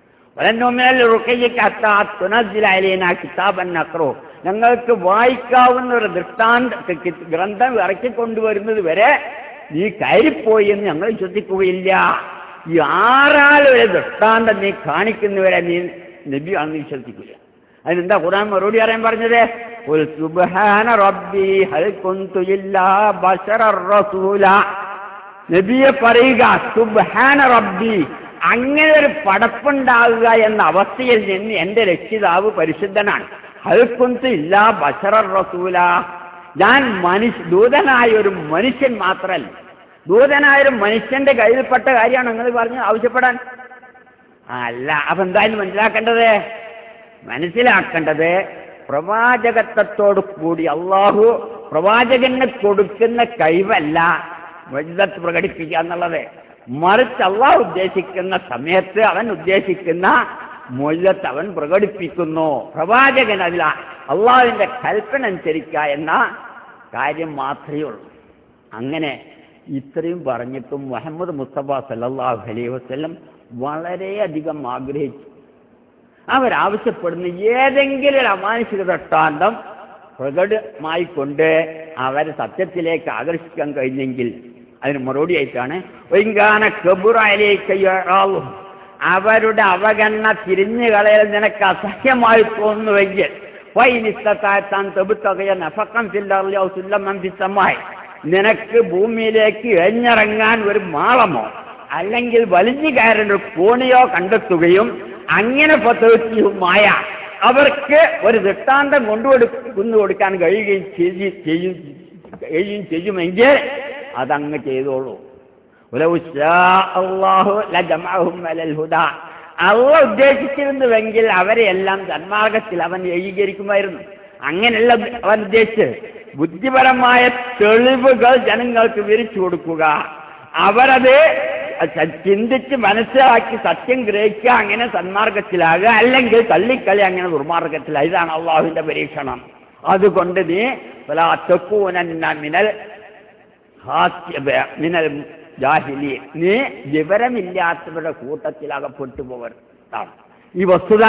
കിതാബന്നക്രോ ഞങ്ങൾക്ക് വായിക്കാവുന്ന ഒരു ദൃഷ്ടാന്ത ഗ്രന്ഥം ഇറക്കിക്കൊണ്ടുവരുന്നത് വരെ നീ കയറിപ്പോയി എന്ന് ഞങ്ങൾ വിശ്വസിക്കുകയില്ല ഈ ആറാളൊരു ദൃഷ്ടാന്തം നീ കാണിക്കുന്നവരെ നീ നബിയാണെന്ന് വിശ്വസിക്കില്ല അതിനെന്താ ഖുർആൻ മറുപടി അറിയാൻ പറഞ്ഞത് സുബ്ഹാന റബ്ബി ഹൽ കുന്തു ഇല്ലാ ബശറർ റസൂല നബിയെ പറയുക സുബ്ഹാന റബ്ബി അങ്ങനെ ഒരു പടപ്പുണ്ടാകുക എന്ന അവസ്ഥയിൽ നിന്ന് എന്റെ രക്ഷിതാവ് പരിശുദ്ധനാണ് ഹൽക്കുന്ത് ഇല്ല ബഷറർ റസൂല ഞാൻ മനുഷ്യ ദൂതനായ ഒരു മനുഷ്യൻ മാത്രമല്ല ദൂതനായ ഒരു മനുഷ്യന്റെ കയ്യിൽപ്പെട്ട കാര്യമാണ് നിങ്ങൾ പറഞ്ഞ് ആവശ്യപ്പെടാൻ അല്ല അപ്പൊ എന്തായാലും മനസ്സിലാക്കേണ്ടത് മനസ്സിലാക്കേണ്ടത് പ്രവാചകത്വത്തോടു കൂടി അള്ളാഹു പ്രവാചകന് കൊടുക്കുന്ന കഴിവല്ല വൈദ്യത്ത് പ്രകടിപ്പിക്കുക എന്നുള്ളത് മറിച്ച് അള്ളാഹ് ഉദ്ദേശിക്കുന്ന സമയത്ത് അവൻ ഉദ്ദേശിക്കുന്ന മൊഴിലത്ത് അവൻ പ്രകടിപ്പിക്കുന്നു പ്രവാചകൻ അതിൽ അള്ളാഹുവിന്റെ കൽപ്പന അനുസരിക്കുക എന്ന കാര്യം മാത്രമേ ഉള്ളൂ അങ്ങനെ ഇത്രയും പറഞ്ഞിട്ടും മുഹമ്മദ് മുസ്തഫ സല്ലാഹു അലൈഹി വസ്ലം വളരെയധികം ആഗ്രഹിച്ചു അവരാവശ്യപ്പെടുന്ന ഏതെങ്കിലും ഒരു അമാനുഷിക ദൃഷ്ടാന്തം പ്രകടമായി കൊണ്ട് അവരെ സത്യത്തിലേക്ക് ആകർഷിക്കാൻ കഴിഞ്ഞെങ്കിൽ അതിന് മറുപടി ആയിട്ടാണ് ഒയിങ്കാന കബുറായാലും അവരുടെ അവഗണന തിരിഞ്ഞു കളയൽ നിനക്ക് അസഹ്യമായി തോന്നുന്നുവെങ്കിൽ വൈനിസ്താൻ തെബുത്തകയ നഫക്കം സുല്ലമായി നിനക്ക് ഭൂമിയിലേക്ക് എഞ്ഞിറങ്ങാൻ ഒരു മാളമോ അല്ലെങ്കിൽ വലിഞ്ഞു കയറേണ്ട ഒരു കോണിയോ കണ്ടെത്തുകയും അങ്ങനെ പദ്ധതിയുമായ അവർക്ക് ഒരു ദൃഷ്ടാന്തം കൊണ്ടുകൊടുക്കുന്നു കൊടുക്കാൻ കഴിയുകയും ചെയ്യും കഴിയുകയും ചെയ്യുമെങ്കിൽ അതങ്ങ് ചെയ്തോളൂ അള്ള ഉദ്ദേശിച്ചിരുന്നുവെങ്കിൽ അവരെയെല്ലാം സന്മാർഗത്തിൽ അവൻ ഏകീകരിക്കുമായിരുന്നു അങ്ങനെയല്ല അവൻ ഉദ്ദേശിച്ച് ബുദ്ധിപരമായ തെളിവുകൾ ജനങ്ങൾക്ക് വിരിച്ചു കൊടുക്കുക അവരത് സ- ചിന്തിച്ച് മനസ്സിലാക്കി സത്യം ഗ്രഹിക്കുക അങ്ങനെ സന്മാർഗത്തിലാകുക അല്ലെങ്കിൽ തള്ളിക്കളി അങ്ങനെ ദുർമാർഗത്തിലാകുക ഇതാണ് അള്ളാഹുവിന്റെ പരീക്ഷണം അതുകൊണ്ട് നീ വലാ തക്കൂനന്ന മിനൽ ഹാസ്യ മിനൽ ജാഹിലി നീ വിവരമില്ലാത്തവരുടെ കൂട്ടത്തിൽ അകപ്പെട്ടു പോകരുതാണ് ഈ വസ്തുത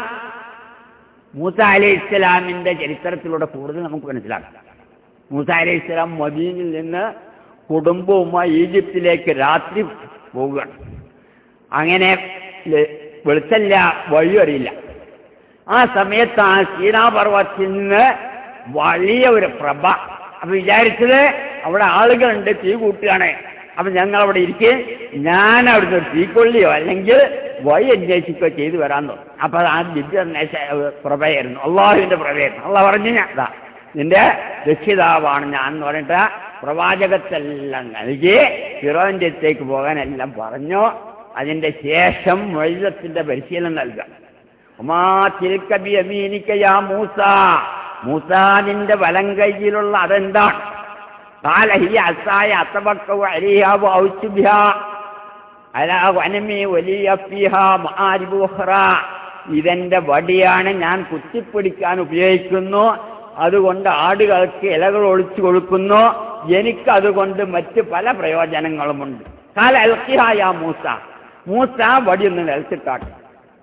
മൂസ അലൈഹി ഇസ്ലാമിന്റെ ചരിത്രത്തിലൂടെ കൂടുതൽ നമുക്ക് മനസ്സിലാക്കാം മൂസ അലൈഹി ഇസ്ലാം മദീനിൽ നിന്ന് കുടുംബവുമായി ഈജിപ്തിലേക്ക് രാത്രി പോവുകയാണ് അങ്ങനെ ലെ- വെളുത്തല്ല വഴി അറിയില്ല ആ സമയത്ത് ആ സീനാപർവത്തിൽ നിന്ന് വലിയ ഒരു പ്രഭ അപ്പൊ വിചാരിച്ചത് അവിടെ ആളുകളുണ്ട് തീ കൂട്ടുകയാണ് അപ്പൊ ഞങ്ങൾ അവിടെ ഇരിക്കെ ഞാൻ അവിടുന്ന് ഒരു തീക്കൊള്ളിയോ അല്ലെങ്കിൽ വഴി അന്വേഷിക്കുകയോ ചെയ്തു വരാൻ തോന്നും അപ്പൊ അത് ആ ദിവ്യ പ്രഭയായിരുന്നു അള്ളാഹുവിന്റെ പ്രഭയായിരുന്നു അള്ളാഹ് പറഞ്ഞു ഞാൻ ദാ, നിന്റെ രക്ഷിതാവാണ് ഞാൻ എന്ന് പറഞ്ഞിട്ട് പ്രവാചകത്തെല്ലാം നൽകി ഫിറോന്റെ അടുത്തേക്ക് പോകാനെല്ലാം പറഞ്ഞു അതിന്റെ ശേഷം മൊഴിതത്തിന്റെ പരിശീലനം നൽകുക ഉമാ തിരുക്ക ബിയമീനിക്ക യാ മൂസ മൂസ നിന്റെ വലം കൈയിലുള്ള അതെന്താണ് قال هي عصاي أتبكأ عليها وأوش بها على غنمي ولي فيها مآرب أخرى ഇതെന്റെ വടിയാണ് ഞാൻ കുത്തിപ്പിടിക്കാൻ ഉപയോഗിക്കുന്നു അതുകൊണ്ട് ആടുകൾക്ക് ഇലകൾ ഒളിച്ചു കൊടുക്കുന്നു എനിക്ക് അതുകൊണ്ട് മറ്റ് പല പ്രയോജനങ്ങളുമുണ്ട് കാല അൽക്കിഹായ മൂസ മൂസ വടി ഒന്ന് നിലത്തിട്ടാട്ടെ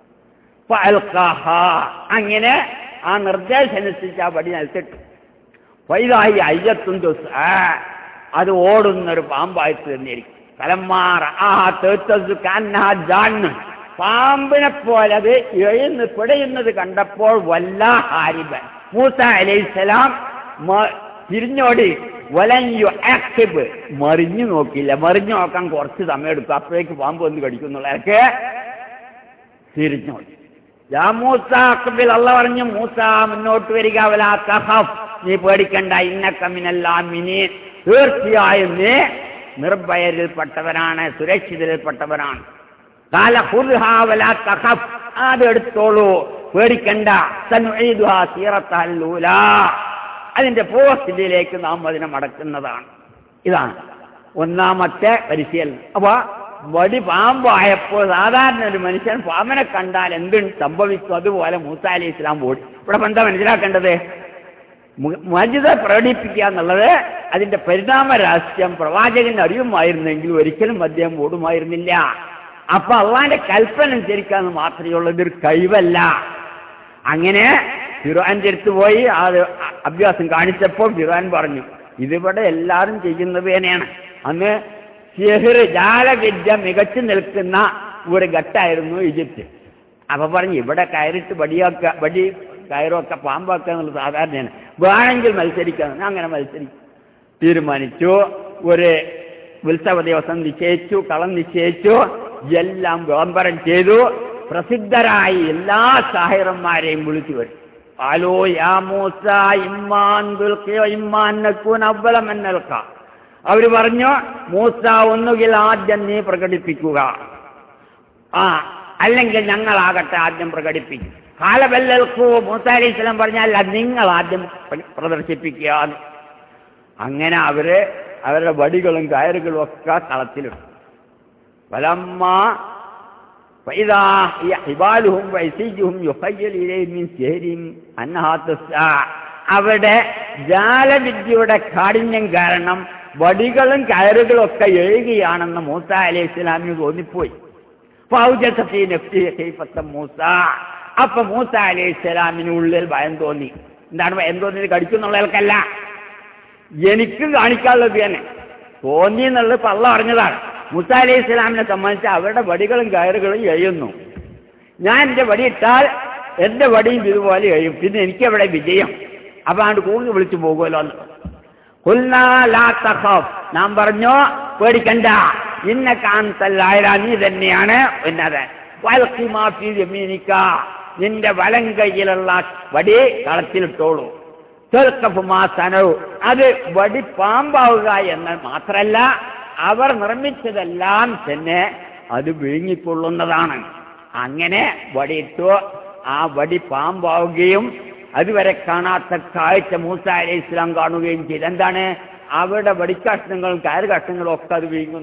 ഫഅൽഖാഹ. അങ്ങനെ ആ നിർദ്ദേശം അനുസരിച്ച് ആ വടി നിലത്തിട്ടു വൈതായി അയ്യത്തും അത് ഓടുന്നൊരു പാമ്പായി തീർന്നിരിക്കും തലമാറ ആ തേത്തസ് കാന്നാ ജാണ് പാമ്പിനെ പോലെ അത് എഴുന്ന് പിടയുന്നത് കണ്ടപ്പോൾ വല്ല ഹാരിബൻ മൂസ അലൈഹിസ്സലാം മ- തിരിഞ്ഞോടി വലഞ്ഞു ആക്ടിവ് മറിഞ്ഞു നോക്കില്ല മറിഞ്ഞു നോക്കാൻ കുറച്ച് സമയം എടുക്കും അപ്പോഴേക്ക് പാമ്പ് വന്ന് കടിക്കുന്നുള്ളതൊക്കെ തിരിഞ്ഞോടി യാ മൂസ അക്ബിൽ അല്ല പറഞ്ഞു മൂസ മുന്നോട്ട് വരിക വലാ തഹഫ് നീ പേടിക്കണ്ട ഇന്നക്കമിനല്ലാമിനി തീർച്ചയായും നീ നിർഭയരിൽപ്പെട്ടവനാണ് സുരക്ഷിതരിൽപ്പെട്ടവനാണ് കാല ഹുർഹാ വലാ തഹഫ് അതെടുത്തോളൂ പേടിക്കണ്ട സനുഈദുഹാ സീറത്തഹൽ ലൂലാ അതിന്റെ പൂർവസ്ഥിതിയിലേക്ക് നാം അതിനെ മടക്കുന്നതാണ് ഇതാണ് ഒന്നാമത്തെ പരിശീലനം അപ്പൊ വടി പാമ്പായപ്പോൾ സാധാരണ ഒരു മനുഷ്യൻ പാമ്പിനെ കണ്ടാൽ എന്ത് സംഭവിക്കും അതുപോലെ മൂസ അലി ഇസ്ലാം ഓടി ഇവിടെ ഇപ്പൊ എന്താ മനസ്സിലാക്കേണ്ടത് മു- മജിത പ്രകടിപ്പിക്കുക എന്നുള്ളത് അതിന്റെ പരിണാമ രഹസ്യം പ്രവാചകന് അറിയുമായിരുന്നെങ്കിൽ ഒരിക്കലും അദ്ദേഹം ഓടുമായിരുന്നില്ല അപ്പൊ അള്ളാന്റെ കൽപ്പന അനുസരിക്കാന്ന് മാത്രമേ ഉള്ളൂ ഇതൊരു കഴിവല്ല അങ്ങനെ ഫിറോന്റെ അടുത്ത് പോയി അത് അഭ്യാസം കാണിച്ചപ്പോൾ ഫിറോൻ പറഞ്ഞു ഇതിവിടെ എല്ലാവരും ചെയ്യുന്നത് തന്നെയാണ് അന്ന് സിഹിർ ജാലവിദ്യ മികച്ചു നിൽക്കുന്ന ഒരു ഘട്ടമായിരുന്നു ഈജിപ്ത് അപ്പൊ പറഞ്ഞു ഇവിടെ കയറിട്ട് വടിയാക്ക വടി കയറൊക്കെ പാമ്പാക്കുക എന്നുള്ളത് സാധാരണയാണ് വേണമെങ്കിൽ മത്സരിക്കാം അങ്ങനെ മത്സരിക്കും തീരുമാനിച്ചു ഒരു ഉത്സവ ദിവസം നിശ്ചയിച്ചു കളം നിശ്ചയിച്ചു എല്ലാം വിളംബരം ചെയ്തു പ്രസിദ്ധരായി എല്ലാ സാഹിറന്മാരെയും വിളിച്ചു വരും ആലോ യാ മൂസ ഇമ്മാൻ ദുൽഖിയോ ഇമ്മാൻ നക്കൂൻ അവലം എന്നൽക്ക അവര് പറഞ്ഞു മൂസ ഒന്നുകിൽ ആദ്യം നീ പ്രകടിപ്പിക്കുക ആ അല്ലെങ്കിൽ ഞങ്ങളാകട്ടെ ആദ്യം പ്രകടിപ്പിക്കും കാലബല്ലൽക്കു മൂസ അലൈഹി സ്വലം പറഞ്ഞാൽ നിങ്ങൾ ആദ്യം പ്ര- പ്രദർശിപ്പിക്കുക എന്ന്. അങ്ങനെ അവര് അവരുടെ വടികളും കയറുകളും ഒക്കെ കളത്തിലിട്ടു വലമ്മ فإذا هي حبالهم وعصيهم يخيل إليه من سحرهم أنها تسعى അവിടെ ജാലവിദ്യയുടെ കാഠിന്യം കാരണം വടികളും കയറുകളും ഒക്കെ എഴുകയാണെന്ന് മൂസ അലൈഹി ഇസ്ലാമിന് തോന്നിപ്പോയി ഫൗജത ഫീ നഫ്സിഹി ഖൈഫത്ത മൂസ അപ്പൊ മൂസ അലൈഹി ഇസ്ലാമിന് ഉള്ളിൽ ഭയം തോന്നി എന്താണ് ഭയം തോന്നിയത് കടിക്കുന്നുള്ളവർക്കല്ല എനിക്കും കാണിക്കാനുള്ളത് തന്നെ തോന്നി എന്നുള്ളത് പള്ള പറഞ്ഞതാണ് മുസ അലൈഹി ഇസ്ലാമിനെ സംബന്ധിച്ച് അവരുടെ വടികളും കയറുകളും എഴുതുന്നു ഞാൻ എൻ്റെ വടി ഇട്ടാൽ എൻ്റെ വടിയും ഇതുപോലെ എഴുയും പിന്നെ എനിക്കെവിടെ വിജയം അപ്പൊ അങ്ങോട്ട് കൂടുതൽ വിളിച്ചു പോകുമല്ലോ എന്ന് ഖുൽനാ ലാ തഖഫ് നാം പറഞ്ഞു പേടിക്കണ്ട ഇന്ന കാന്തല്ലായ നീ തന്നെയാണ് ഉന്നത് വൽഖി മാ ഫീ യമീനിക നിന്റെ വലം കൈയിലുള്ള വടി കളത്തിലിട്ടോളൂ തെൽക്കഫ് മാ സനവു അത് വടി പാമ്പാവുക എന്ന് മാത്രല്ല അവർ നിർമ്മിച്ചതെല്ലാം തന്നെ അത് വിഴുങ്ങിക്കൊള്ളുന്നതാണ് അങ്ങനെ വടിയിട്ടു ആ വടി പാമ്പാവുകയും അതുവരെ കാണാത്ത കാഴ്ച മൂസ അലൈഹി ഇസ്ലാം കാണുകയും ചെയ്തു എന്താണ് അവരുടെ വടിക്കഷ്ണങ്ങളും കയറ് കഷ്ണങ്ങളും ഒക്കെ അത് വീങ്ങുന്നു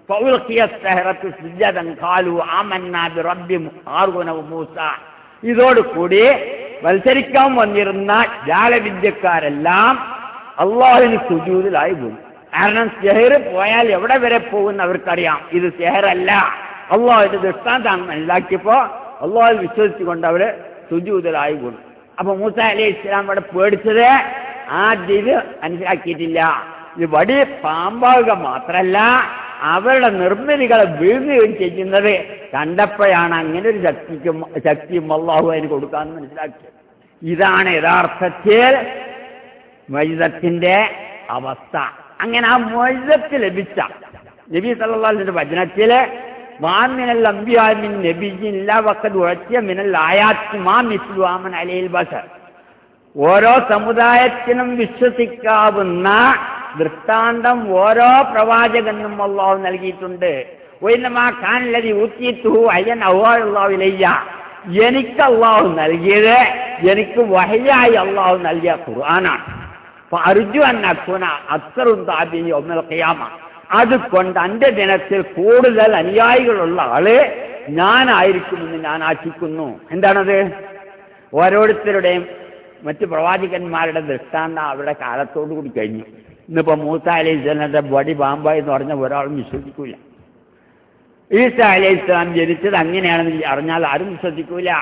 فألقي السهرة سجدا قالوا آمنا برب هارون وموسى ഇതോടുകൂടി മത്സരിക്കാൻ വന്നിരുന്ന ജാലവിദ്യക്കാരെല്ലാം അള്ളാഹുവിന് സുജൂതിലായി പോകും കാരണം സെഹർ പോയാൽ എവിടെ വരെ പോകുമെന്ന് അവർക്കറിയാം ഇത് സെഹറല്ല അള്ളാഹു ഇത് ദൃഷ്ടാന്താണ് മനസ്സിലാക്കിയപ്പോ അള്ളാഹു വിശ്വസിച്ചുകൊണ്ട് അവര് സുജൂതിലായി പോകും അപ്പൊ മൂസ അലൈഹി ഇസ്ലാം ഇവിടെ പേടിച്ചത് ആദ്യം ഇത് മനസ്സിലാക്കിയിട്ടില്ല ഇത് വടി പാമ്പാവുക മാത്രല്ല അവരുടെ നിർമ്മിതികളെ വീഴുകയും ചെയ്യുന്നത് കണ്ടപ്പോഴാണ് അങ്ങനെ ഒരു ശക്തിക്കും ശക്തിയും അള്ളാഹു അതിന് കൊടുക്കാമെന്ന് മനസ്സിലാക്കിയത് ഇതാണ് യഥാർത്ഥത്തിൽ മൈതത്തിന്റെ അവസ്ഥ അങ്ങനെ ആ മൊയ്തത്ത് ലഭിച്ച നബി സല്ലാസിന്റെ വചനത്തില് മാമിനൽ അമ്പിയാമിൻ നബിജില്ല വക്കത് ഉഴച്ചിയ മിനൽ ആയാത്തി മാ മിസ്ലു ആമൻ അലയിൽ ബസർ ഓരോ സമുദായത്തിനും വിശ്വസിക്കാവുന്ന ദൃഷ്ടാന്തം ഓരോ പ്രവാചകനും അള്ളാഹു നൽകിയിട്ടുണ്ട് ഒയിന്നമാ ഖാനിലതി ഊത്തിയിട്ടു അയ്യൻ അള്ളാഹുലയ്യ എനിക്ക് അള്ളാഹു നൽകിയത് എനിക്ക് വഹയായി അള്ളാഹു നൽകിയ ഖുർആനാണ് അപ്പൊ അർജു അന്നക്കുന അത്തറും താപി ഒന്നൽ ഖിയാമ അതുകൊണ്ട് അന്റെ ദിനത്തിൽ കൂടുതൽ അനുയായികളുള്ള ആള് ഞാനായിരിക്കുമെന്ന് ഞാൻ ആശിക്കുന്നു എന്താണത് ഓരോരുത്തരുടെയും മറ്റ് പ്രവാചകന്മാരുടെ ദൃഷ്ടാന്തം അവരുടെ കാലത്തോടു കൂടി കഴിഞ്ഞു ഇന്നിപ്പോ മൂസ അലൈഹി ഇസ്ലാമിന്റെ ബോഡി ബാമ്പായി എന്ന് പറഞ്ഞ ഒരാളും വിശ്വസിക്കൂല ഈസ അലൈഹി ഇസ്ലാം ജനിച്ചത് അങ്ങനെയാണെന്ന് അറിഞ്ഞാൽ ആരും വിശ്വസിക്കൂല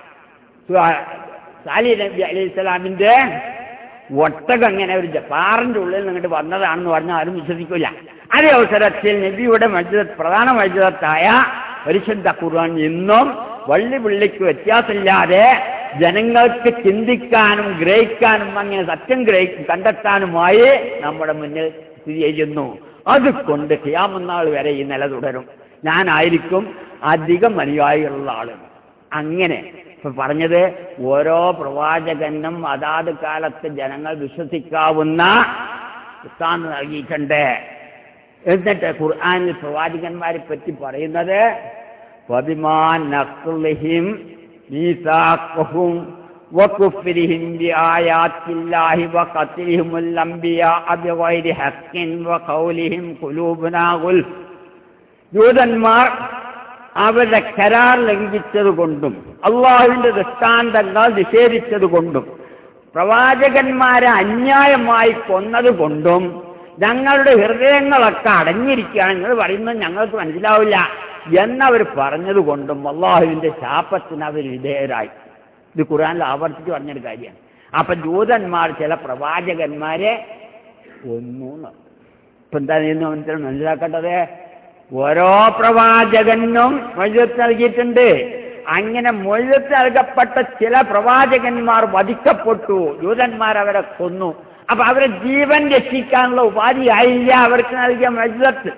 സാലി നബി അലൈഹി ഇസ്ലാമിന്റെ ഒട്ടകം അങ്ങനെ ഒരു പാറിന്റെ ഉള്ളിൽ നിന്നിട്ട് വന്നതാണെന്ന് പറഞ്ഞാൽ ആരും വിശ്വസിക്കൂല അതേ അവസരത്തിൽ നബിയുടെ മജ്ജത് പ്രധാന മജ്ജത്തായ പരിശുദ്ധ ഖുർആൻ ഇന്നും വള്ളി പുള്ളിക്ക് വ്യത്യാസമില്ലാതെ ജനങ്ങൾക്ക് ചിന്തിക്കാനും ഗ്രഹിക്കാനും അങ്ങനെ സത്യം ഗ്രഹി കണ്ടെത്താനുമായി നമ്മുടെ മുന്നിൽ സ്ഥിതി ചെയ്യുന്നു അതുകൊണ്ട് ചെയ്യാമെന്നാൾ വരെ ഈ നില തുടരും ഞാനായിരിക്കും അധികം അനുയായികളുള്ള ആള് അങ്ങനെ ഇപ്പൊ പറഞ്ഞത് ഓരോ പ്രവാചകനും അതാത് കാലത്ത് ജനങ്ങൾ വിശ്വസിക്കാവുന്ന ഉത്താന്ന് നൽകിയിട്ടുണ്ട് എന്നിട്ട് ഖുർആാനിൽ പ്രവാചകന്മാരെ പറ്റി പറയുന്നത് വബിമാൻ നഖ്ലിഹിം ميثاقهم وكفرهم بآيات الله وقتلهم الأنبياء بغير حق وقولهم قلوبنا غلف ജൂതന്മാർ അവരുടെ കരാർ ലംഘിച്ചതുകൊണ്ടും അള്ളാഹുവിന്റെ ദൃഷ്ടാന്തങ്ങൾ നിഷേധിച്ചതുകൊണ്ടും പ്രവാചകന്മാരെ അന്യായമായി കൊന്നതുകൊണ്ടും ഞങ്ങളുടെ ഹൃദയങ്ങളൊക്കെ അടഞ്ഞിരിക്കുകയാണ് നിങ്ങൾ പറയുന്നത് ഞങ്ങൾക്ക് മനസ്സിലാവില്ല എന്നവർ പറഞ്ഞതുകൊണ്ടും അള്ളാഹുവിന്റെ ശാപത്തിന് അവർ വിധേയരായി ഇത് ഖുറാനിൽ ആവർത്തിച്ച് പറഞ്ഞൊരു കാര്യമാണ് അപ്പൊ ജൂതന്മാർ ചില പ്രവാചകന്മാരെ ഒന്നു ഇപ്പൊ എന്താ മനസ്സിൽ മനസ്സിലാക്കേണ്ടത് ഓരോ പ്രവാചകനും മൊഴിത്ത് നൽകിയിട്ടുണ്ട് അങ്ങനെ മൊഴിത്ത് നൽകപ്പെട്ട ചില പ്രവാചകന്മാർ വധിക്കപ്പെട്ടു ജൂതന്മാർ അവരെ കൊന്നു അപ്പൊ അവരെ ജീവൻ രക്ഷിക്കാനുള്ള ഉപാധിയായില്ല അവർക്ക് നൽകിയ മജ്ലത്ത്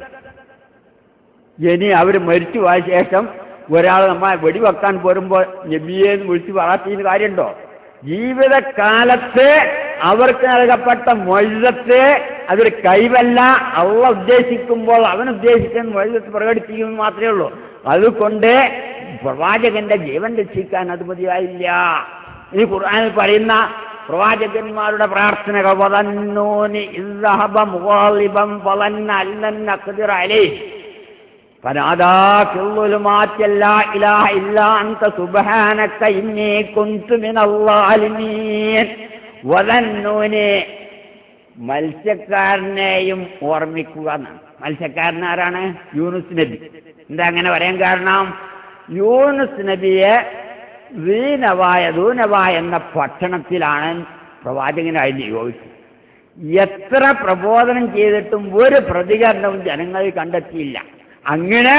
ഇനി അവർ മരിച്ചു പോയ ശേഷം ഒരാൾ നമ്മെ വെടിവെക്കാൻ പോരുമ്പോൾ നബിയെന്ന് വിളിച്ച് വളർത്തിയ കാര്യമുണ്ടോ ജീവിതകാലത്ത് അവർക്ക് നൽകപ്പെട്ട മൊഴിതത്ത് അതൊരു കൈവല്ല അവ ഉദ്ദേശിക്കുമ്പോൾ അവൻ ഉദ്ദേശിക്കുന്ന മൊഴിതത്ത് പ്രകടിപ്പിക്കുമെന്ന് മാത്രമേ ഉള്ളൂ അതുകൊണ്ട് പ്രവാചകന്റെ ജീവൻ രക്ഷിക്കാൻ അത് മതിയായില്ല ഈ ഖുർആാനിൽ പറയുന്ന പ്രവാചകന്മാരുടെ പ്രാർത്ഥനകൾ വതന്നൂനി ഇസ്ഹബ മുഗാളിബം വലന്ന അല്ലൻ അഖ്ദിർ അലൈഹി فنادى في الظلمات لا إله إلا أنت سبحانك إني كنت من الظالمين وظنوني മത്സ്യക്കാരനെയും ഓർമ്മിക്കുക എന്നാണ് മത്സ്യക്കാരനാരാണ് യൂനുസ് നബി എന്താ അങ്ങനെ പറയാൻ കാരണം യൂനുസ് നബിയെ ദീനവായ ദൂനവായ എന്ന പട്ടണത്തിലാണ് പ്രവാചകനായി നിയോഗിച്ചത് എത്ര പ്രബോധനം ചെയ്തിട്ടും ഒരു പ്രതികരണവും ജനങ്ങൾ കണ്ടെത്തിയില്ല അങ്ങനെ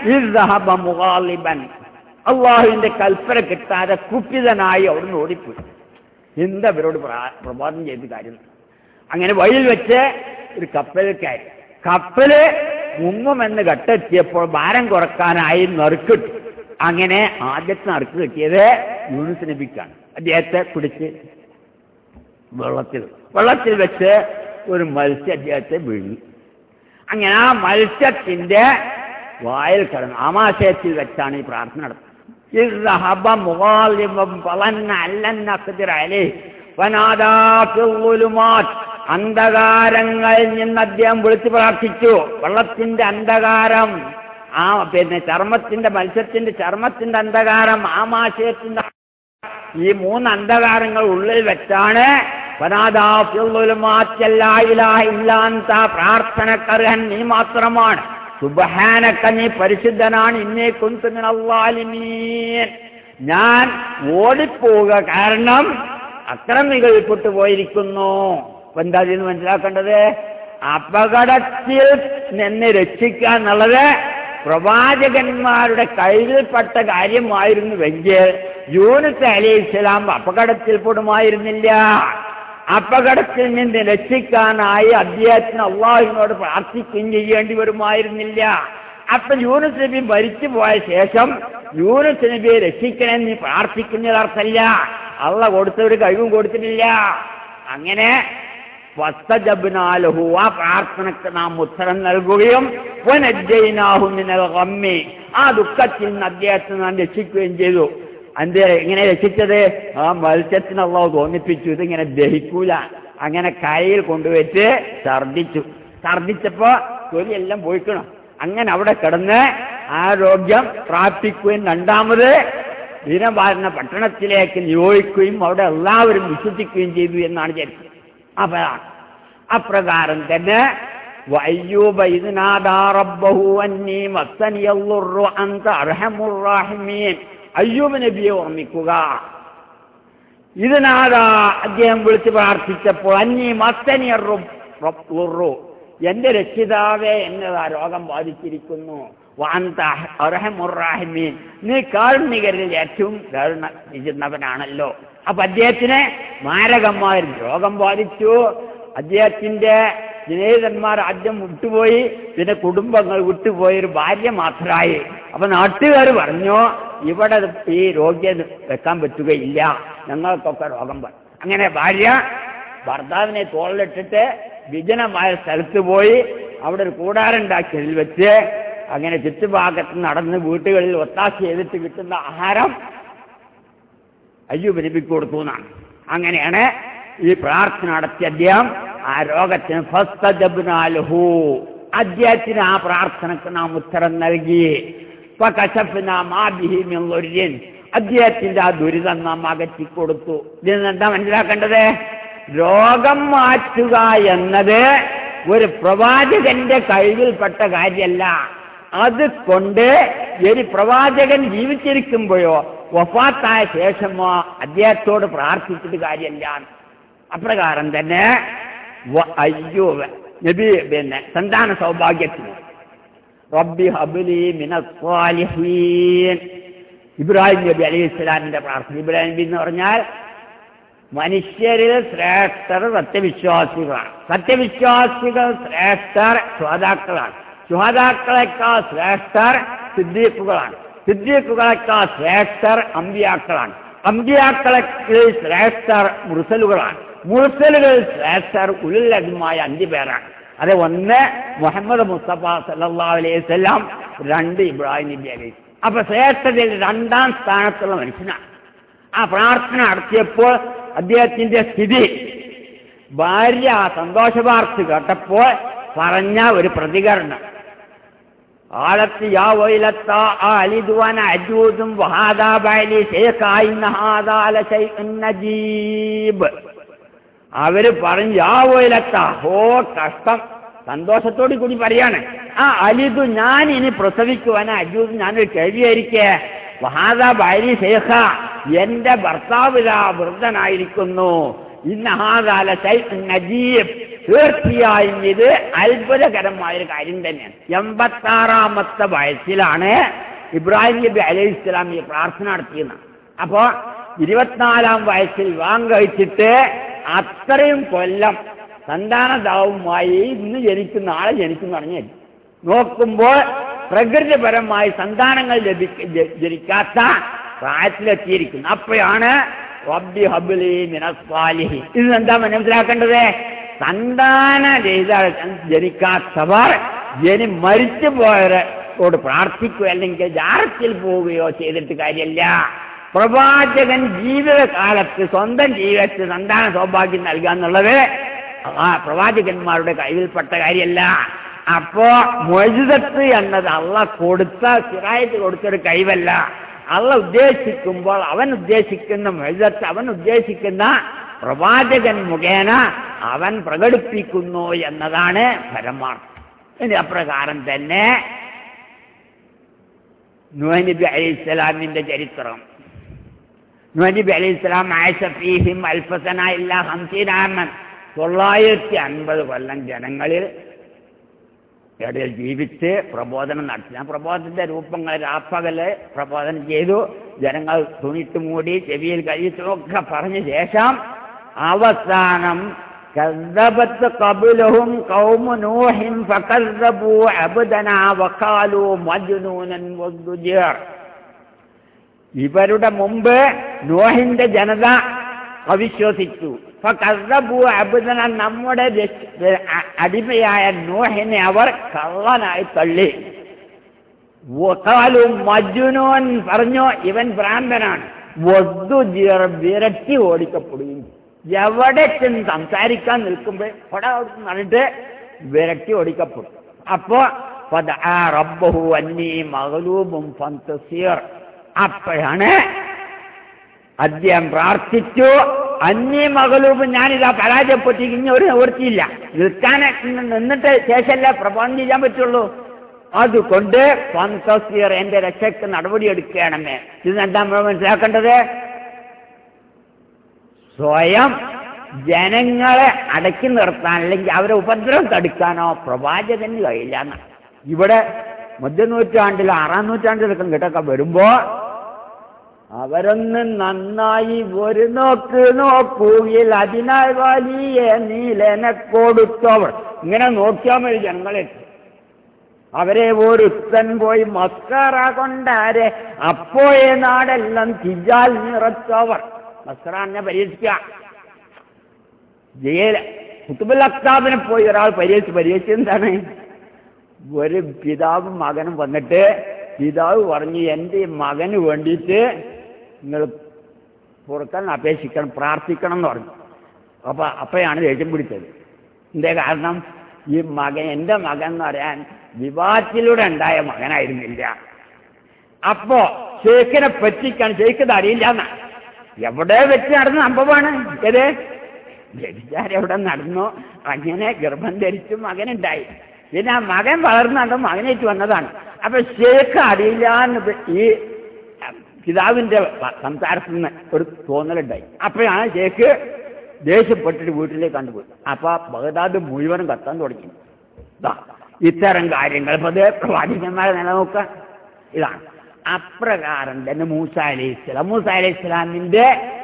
മുഗാലിബൻ അള്ളാഹുവിന്റെ കൽപ്പന കിട്ടാതെ കുപ്പിതനായി അവിടുന്ന് ഓടിപ്പോയി എന്താ ഇവരോട് പ്രബോധനം ചെയ്ത് കാര്യം അങ്ങനെ വഴിയിൽ വെച്ച് ഒരു കപ്പൽ കയറി കപ്പല് മുങ്ങുമെന്ന് ഘട്ടെത്തിയപ്പോൾ ഭാരം കുറക്കാനായി നറുക്കിട്ടു അങ്ങനെ ആദ്യത്തെ നറുക്ക് കിട്ടിയത് യൂണിസ് നബിക്കാണ് അദ്ദേഹത്തെ പിടിച്ച് വെള്ളത്തിൽ വെള്ളത്തിൽ വെച്ച് ഒരു മത്സ്യം അദ്ദേഹത്തെ വീഴി അങ്ങനെ ആ മത്സ്യത്തിന്റെ വായിൽ കിടന്നു ആമാശയത്തിൽ വെച്ചാണ് ഈ പ്രാർത്ഥന നടത്തുന്നത് അന്ധകാരങ്ങളിൽ നിന്ന് അദ്ദേഹം വിളിച്ചു പ്രാർത്ഥിച്ചു വെള്ളത്തിന്റെ അന്ധകാരം ആ പിന്നെ ചർമ്മത്തിന്റെ മത്സ്യത്തിന്റെ ചർമ്മത്തിന്റെ അന്ധകാരം ആമാശയത്തിന്റെ ഈ മൂന്ന് അന്ധകാരങ്ങൾ ഉള്ളിൽ വെച്ചാണ് ഇല്ലാത്ത പ്രാർത്ഥനക്കർഹൻ നീ മാത്രമാണ് സുബഹാനക്ക നീ പരിശുദ്ധനാണ് ഇന്നേ കുന്തുമിനീൻ ഞാൻ ഓടിപ്പോവുക കാരണം അക്രമികൾപ്പെട്ടു പോയിരിക്കുന്നു അപ്പൊ എന്താ ഇതിന് മനസ്സിലാക്കേണ്ടത് അപകടത്തിൽ നിന്ന് രക്ഷിക്കുക എന്നുള്ളത് പ്രവാചകന്മാരുടെ കയ്യിൽപ്പെട്ട കാര്യമായിരുന്നുവെങ്കിൽ യൂനിസ് അലി ഇസ്ലാം അപകടത്തിൽപ്പെടുമായിരുന്നില്ല അപകടത്തിൽ നിന്ന് രക്ഷിക്കാനായി അദ്ദേഹത്തിന് അള്ളാഹുവിനോട് പ്രാർത്ഥിക്കുകയും ചെയ്യേണ്ടി വരുമായിരുന്നില്ല അപ്പൊ യൂനുസ് നബി മരിച്ചു പോയ ശേഷം യൂനുസ് നബിയെ രക്ഷിക്കണമെന്ന് നീ പ്രാർത്ഥിക്കുന്നതർത്ഥല്ല അള്ള കൊടുത്ത ഒരു കഴിവും കൊടുത്തിട്ടില്ല അങ്ങനെ വസ്തജബ്നാലഹു ആ പ്രാർത്ഥനക്ക് നാം ഉത്തരം നൽകുകയും പുനജ്ജയിനാഹുമിനൽ ഗമ്മി ആ ദുഃഖത്തിൽ നിന്ന് അദ്ദേഹത്തെ നാം രക്ഷിക്കുകയും ചെയ്തു എന്തേ എങ്ങനെ രക്ഷിച്ചത് ആ മത്സ്യത്തിന് അള്ളാഹു തോന്നിപ്പിച്ചു ഇതിങ്ങനെ ദഹിക്കൂല അങ്ങനെ കയ്യിൽ കൊണ്ടുവച്ച് ഛർദിച്ചു ഛർദിച്ചപ്പോ തൊലിയെല്ലാം പോയിക്കണം അങ്ങനെ അവിടെ കിടന്ന് ആരോഗ്യം പ്രാപിക്കുകയും രണ്ടാമത് ദിനഭാരണ പട്ടണത്തിലേക്ക് നിയോഗിക്കുകയും അവിടെ എല്ലാവരും വിശ്വസിക്കുകയും ചെയ്തു എന്നാണ് ചരിത്രം അപ്പോഴാണ് അപ്രകാരം തന്നെ വയ്യൂബ ഇതിനാദാ റബ്ബഹു അന്നീ മസ്സനിയല്ലുറു അന്ത അർഹമുർ റാഹിമീൻ അയ്യൂബ് നബിയെ ഓർമ്മിക്കുക ഇതിനാദാ അദ്ദേഹം വിളിച്ച് പ്രാർത്ഥിച്ചപ്പോൾ അന്നീ മസ്സനിയറു എന്റെ രക്ഷിതാവേ എന്നതാ രോഗം ബാധിച്ചിരിക്കുന്നു വാന്ത അർഹമുറാഹിമീൻ നീ കാരുണികരിൽ ഏറ്റവും കരുണ അപ്പൊ അദ്ദേഹത്തിന് മാരകമായ രോഗം ബാധിച്ചു അദ്ദേഹത്തിന്റെ സ്നേഹിതന്മാർ ആദ്യം വിട്ടുപോയി പിന്നെ കുടുംബങ്ങൾ വിട്ടുപോയി ഒരു ഭാര്യ മാത്രമായി അപ്പൊ നാട്ടുകാർ പറഞ്ഞു ഇവിടെ ഈ രോഗിയെ വെക്കാൻ പറ്റുകയില്ല ഞങ്ങൾക്കൊക്കെ രോഗം വരും അങ്ങനെ ഭാര്യ ഭർത്താവിനെ തോളിലിട്ടിട്ട് വിജനമായ സ്ഥലത്ത് പോയി അവിടെ ഒരു കൂടാറുണ്ടാക്കിയതിൽ വെച്ച് അങ്ങനെ ചുറ്റുഭാഗത്ത് നടന്ന് വീട്ടുകളിൽ ഒത്താശ ചെയ്തിട്ട് കിട്ടുന്ന ആഹാരം അയ്യൂബ് നബിക്ക് കൊടുത്തു എന്നാണ് അങ്ങനെയാണ് ഈ പ്രാർത്ഥന നടത്തിയ അദ്ദേഹം ആ രോഗത്തിന് ഫസ്തജബ്നാലുഹു അദ്ദേഹത്തിന് ആ പ്രാർത്ഥനക്ക് നാം ഉത്തരം നൽകി കശഫിനാമാബിഹിമിൻ അദ്ദേഹത്തിന്റെ ആ ദുരിതം നാം അകറ്റി കൊടുത്തു ഇതിന് എന്താ മനസ്സിലാക്കേണ്ടത് രോഗം മാറ്റുക എന്നത് ഒരു പ്രവാചകന്റെ കഴിവിൽപ്പെട്ട കാര്യമല്ല അത് കൊണ്ട് ഒരു പ്രവാചകൻ ജീവിച്ചിരിക്കുമ്പോഴോ വഫാത്തായ ശേഷമോ അദ്ദേഹത്തോട് പ്രാർത്ഥിച്ചിട്ട് കാര്യമല്ല അപ്രകാരം തന്നെ അയ്യോ നബി പിന്നെ സന്താന സൗഭാഗ്യത്തിന് റബ്ബി ഹബുലി മിനസ്വാലിഹീൻ ഇബ്രാഹിം നബി അലൈഹി ഇസ്ലാമിന്റെ പ്രാർത്ഥന ഇബ്രാഹിം നബി എന്ന് പറഞ്ഞാൽ മനുഷ്യരിൽ ശ്രേഷ്ഠർ സത്യവിശ്വാസികളാണ് സത്യവിശ്വാസികൾ ശ്രേഷ്ഠർ ശ്രോതാക്കളാണ് ശ്രോതാക്കളെക്കാൾ ശ്രേഷ്ഠർ സിദ്ദീഖുകളാണ് സിദ്ദീഖുകളെക്കാൾ ശ്രേഷ്ഠർ അമ്പിയാക്കളാണ് അമ്പിയാക്കളെ ശ്രേഷ്ഠർ മുർസലുകളാണ് മുർസലുകൾ ശ്രേഷ്ഠർ ഉലുലഗ്മായ അഞ്ചു പേരാണ് അത് ഒന്ന് മുഹമ്മദ് മുസ്തഫ സല്ലാ അലൈഹി സ്വല്ലാം രണ്ട് ഇബ്രാഹിം നബി അലൈഹി അപ്പൊ ശ്രേഷ്ഠതയിൽ രണ്ടാം സ്ഥാനത്തുള്ള മനുഷ്യനാണ് ആ പ്രാർത്ഥന നടത്തിയപ്പോൾ അദ്ദേഹത്തിന്റെ സ്ഥിതി ഭാര്യ ആ സന്തോഷവാർത്ത കേട്ടപ്പോൾ പറഞ്ഞ ഒരു പ്രതികരണം ആളത്ത് യാ വൈലത്ത ആ അലിദുവാന അജൂദും വഹാദാ ബൈലി ശേഖായി നഹാദാല നജീബ് അവര് പറഞ്ഞു യാ വൈലത്ത ഹോ കഷ്ടം സന്തോഷത്തോടു കൂടി പറയാണ് ആ അലിദു ഞാൻ ഇനി പ്രസവിക്കുവാന അജൂദ് ഞാനൊരു കേൾവിയായിരിക്കേ വഹാദ ബൈലി ശേഖ എന്റെ ഭർത്താവിതാ വൃദ്ധനായിരിക്കുന്നു ഇന്നഹാദാല നജീബ് തീർച്ചയായും ഇത് അത്ഭുതകരമായ ഒരു കാര്യം തന്നെയാണ് എൺപത്താറാമത്തെ വയസ്സിലാണ് ഇബ്രാഹിം നബി അലൈഹി ഇസ്ലാം ഈ പ്രാർത്ഥന നടത്തിയത് അപ്പോ ഇരുപത്തിനാലാം വയസ്സിൽ വിവാഹം കഴിച്ചിട്ട് അത്രയും കൊല്ലം സന്താനദാവുമായി ഇന്ന് ജനിക്കും നാളെ ജനിക്കും പറഞ്ഞു നോക്കുമ്പോൾ പ്രകൃതിപരമായി സന്താനങ്ങൾ ലഭിക്ക ജനിക്കാത്ത പ്രായത്തിലെത്തിയിരിക്കുന്നു അപ്പോഴാണ് റബ്ബി ഹബുലി മിനസ്വാലിഹി ഇത് എന്താ മനസ്സിലാക്കേണ്ടത് സന്താന ജനിക്കാത്തവർ ജനി മരിച്ചു പോയവരോട് പ്രാർത്ഥിക്കുകയോ അല്ലെങ്കിൽ ജാറത്തിൽ പോവുകയോ ചെയ്തിട്ട് കാര്യമില്ല പ്രവാചകൻ ജീവിതകാലത്ത് സ്വന്തം ജീവിതത്തിൽ സന്താന സൗഭാഗ്യം നൽകുക എന്നുള്ളത് ആ പ്രവാചകന്മാരുടെ കയ്യിൽപ്പെട്ട കാര്യമല്ല അപ്പോ മൊഴുതത്ത് എന്നത് അള്ള കൊടുത്ത സിറായിട്ട് കൊടുത്തൊരു കഴിവല്ല അള്ള ഉദ്ദേശിക്കുമ്പോൾ അവൻ ഉദ്ദേശിക്കുന്ന മൊഴുതത്ത് അവൻ ഉദ്ദേശിക്കുന്ന പ്രവാചകൻ മുഖേന അവൻ പ്രകടിപ്പിക്കുന്നു എന്നതാണ് പരമാർത്ഥം ഇനി അപ്രകാരം തന്നെ നബി അലൈഹി ഇസ്ലാമിന്റെ ചരിത്രം നബി അലൈഹി ഇസ്ലാം ആയിഷ ഫീഹിം അൽഫസന ഇല്ല ഹംസീനാമൻ തൊള്ളായിരത്തി അൻപത് കൊല്ലം ജനങ്ങളിൽ ഇടയിൽ ജീവിച്ച് പ്രബോധനം നടത്തി ആ പ്രബോധനത്തിന്റെ രൂപങ്ങൾ രാപ്പകല് പ്രബോധനം ചെയ്തു ജനങ്ങൾ തുണിട്ട് മൂടി ചെവിയിൽ കഴിച്ചൊക്കെ പറഞ്ഞ ശേഷം അവസാനം كذبت قبلهم قوم نوح فكذبوا عبدنا وقالوا مجنون والضجر ഇവരുടെ മുമ്പ് നോഹിന്റെ ജനത അവിശ്വസിച്ചു ഫകസ്സബു അബ്ദന നമ്മുടെ രക്ഷ- അ- അടിമയായ നോഹിനെ അവർ കള്ളനായി തള്ളി വഖാലു മജ്നൂൻ പറഞ്ഞു ഇവൻ ഭ്രാന്തനാണ് വദ്ദുജിർ വിരട്ടി ഓടിക്കപ്പെടുകയും എവിടെ ചെന്ന് സംസാരിക്കാൻ നിൽക്കുമ്പോൾ അവിടെ അവിടെ നടന്നിട്ട് വിരട്ടി ഓടിക്കപ്പെടും അപ്പോ ഫദആ റബ്ബഹു അന്നീ മഗ്ലൂബും ഫന്തസിർ അപ്പോഴാണ് അദ്ദേഹം പ്രാർത്ഥിച്ചു അന്യ മകളൂബ് ഞാനിതാ പരാജയപ്പെട്ടി ഇനി ഒരു നിവൃത്തിയില്ല നിൽക്കാൻ നിന്നിട്ട് ശേഷമല്ല പ്രബോധനം ചെയ്യാൻ പറ്റുള്ളൂ അതുകൊണ്ട് ഫന്തസിർ എന്റെ രക്ഷയ്ക്ക് നടപടി എടുക്കുകയാണെന്ന് ഇതെന്താ നമ്മൾ മനസ്സിലാക്കേണ്ടത് സ്വയം ജനങ്ങളെ അടക്കി നിർത്താൻ അല്ലെങ്കിൽ അവരെ ഉപദ്രവം തടുക്കാനോ പ്രവാചകന് കഴിയില്ല എന്നാണ് ഇവിടെ മധ്യനൂറ്റാണ്ടിൽ ആറാം നൂറ്റാണ്ടിലൊക്കെ ഇങ്ങോട്ടൊക്കെ വരുമ്പോ അവരൊന്ന് നന്നായി ഒരു നോക്ക് നോക്കുകയിൽ അതിനാൽ വലിയ നീലനെ കൊടുത്തവർ ഇങ്ങനെ നോക്കിയാൽ മതി ജനങ്ങളെ അവരെ ഒരുത്തൻ പോയി മസ്കാറ കൊണ്ടാരെ അപ്പോഴേ നാടെല്ലാം തിജാൽ നിറച്ചവർ മസ്കറാനെ പരീക്ഷിക്കുക ജയിൽ കുത്തുബുൽ അക്താബിനെ പോയി ഒരാൾ പരീക്ഷിച്ച് പരീക്ഷിച്ച് എന്താണ് ഒരു പിതാവും മകനും വന്നിട്ട് പിതാവ് പറഞ്ഞു എൻ്റെ ഈ മകന് വേണ്ടിയിട്ട് നിങ്ങൾ പുറക്കാൻ അപേക്ഷിക്കണം പ്രാർത്ഥിക്കണം എന്ന് പറഞ്ഞു അപ്പൊ അപ്പോഴാണ് ദേഷ്യം പിടിച്ചത് എന്തേ കാരണം ഈ മകൻ എൻ്റെ മകൻ എന്ന് പറയാൻ വിവാഹത്തിലൂടെ ഉണ്ടായ മകനായിരുന്നില്ല അപ്പോ ഷേഖിനെ പറ്റിക്കാൻ ഷേഖിത് അറിയില്ല എന്നാ എവിടെ വെച്ച് നടന്ന സംഭവമാണ് ഏത് വ്യഭിചാരം എവിടെ നടന്നോ അങ്ങനെ ഗർഭം ധരിച്ചു മകനുണ്ടായി പിന്നെ ആ മകൻ വളർന്നുകൊണ്ട് മകനേറ്റ് വന്നതാണ് അപ്പൊ ഷേഖ് അറിയില്ല എന്ന് ഈ പിതാവിന്റെ സംസാരത്തിൽ നിന്ന് ഒരു തോന്നലുണ്ടായി അപ്പോഴാണ് ഷേഖ് ദേഷ്യപ്പെട്ടിട്ട് വീട്ടിലേക്ക് കണ്ടുപോയി അപ്പൊ ബഗദാദ് മുഴുവനും കത്താൻ തുടങ്ങി ദാ, ഇത്തരം കാര്യങ്ങൾ ഇപ്പൊ ദേ പ്രവാചകന്മാരെ നിലനിൽക്കുക ഇതാണ് അപ്രകാരം തന്നെ മൂസ അലൈഹി ഇസ്ലാം മൂസ അലൈഹി ഇസ്ലാമിന്റെ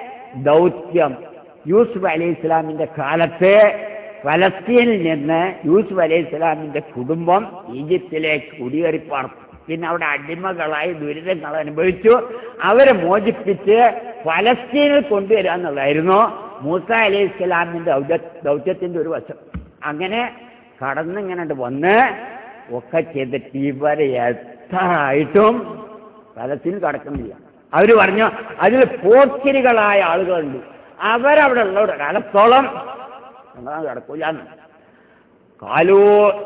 ദൗത്യം യൂസുഫ് അലൈഹി ഇസ്ലാമിന്റെ കാലത്ത് ഫലസ്തീനിൽ നിന്ന് യൂസുഫ് അലൈഹി ഇസ്ലാമിന്റെ കുടുംബം ഈജിപ്തിലേക്ക് കുടിയേറി പാർത്തു പിന്നെ അവിടെ അടിമകളായി ദുരിതങ്ങൾ അനുഭവിച്ചു അവരെ മോചിപ്പിച്ച് ഫലസ്തീനിൽ കൊണ്ടുവരിക എന്നുള്ളതായിരുന്നു മൂസ അലൈഹി ഇസ്ലാമിന്റെ ദൗത്യ- ദൗത്യത്തിന്റെ ഒരു വശം അങ്ങനെ കടന്നിങ്ങനെ വന്ന് ഒക്കെ ചെയ്തിട്ട് ഇവരെ എത്രയായിട്ടും ഫലസ്തീൻ കടക്കുന്നില്ല അവര് പറഞ്ഞു അതിൽ പോക്കിരികളായ ആളുകളുണ്ട് അവരവിടെ ഉള്ള കാലത്തോളം ഞങ്ങളത് കിടക്കൂലെന്ന് കാലൂ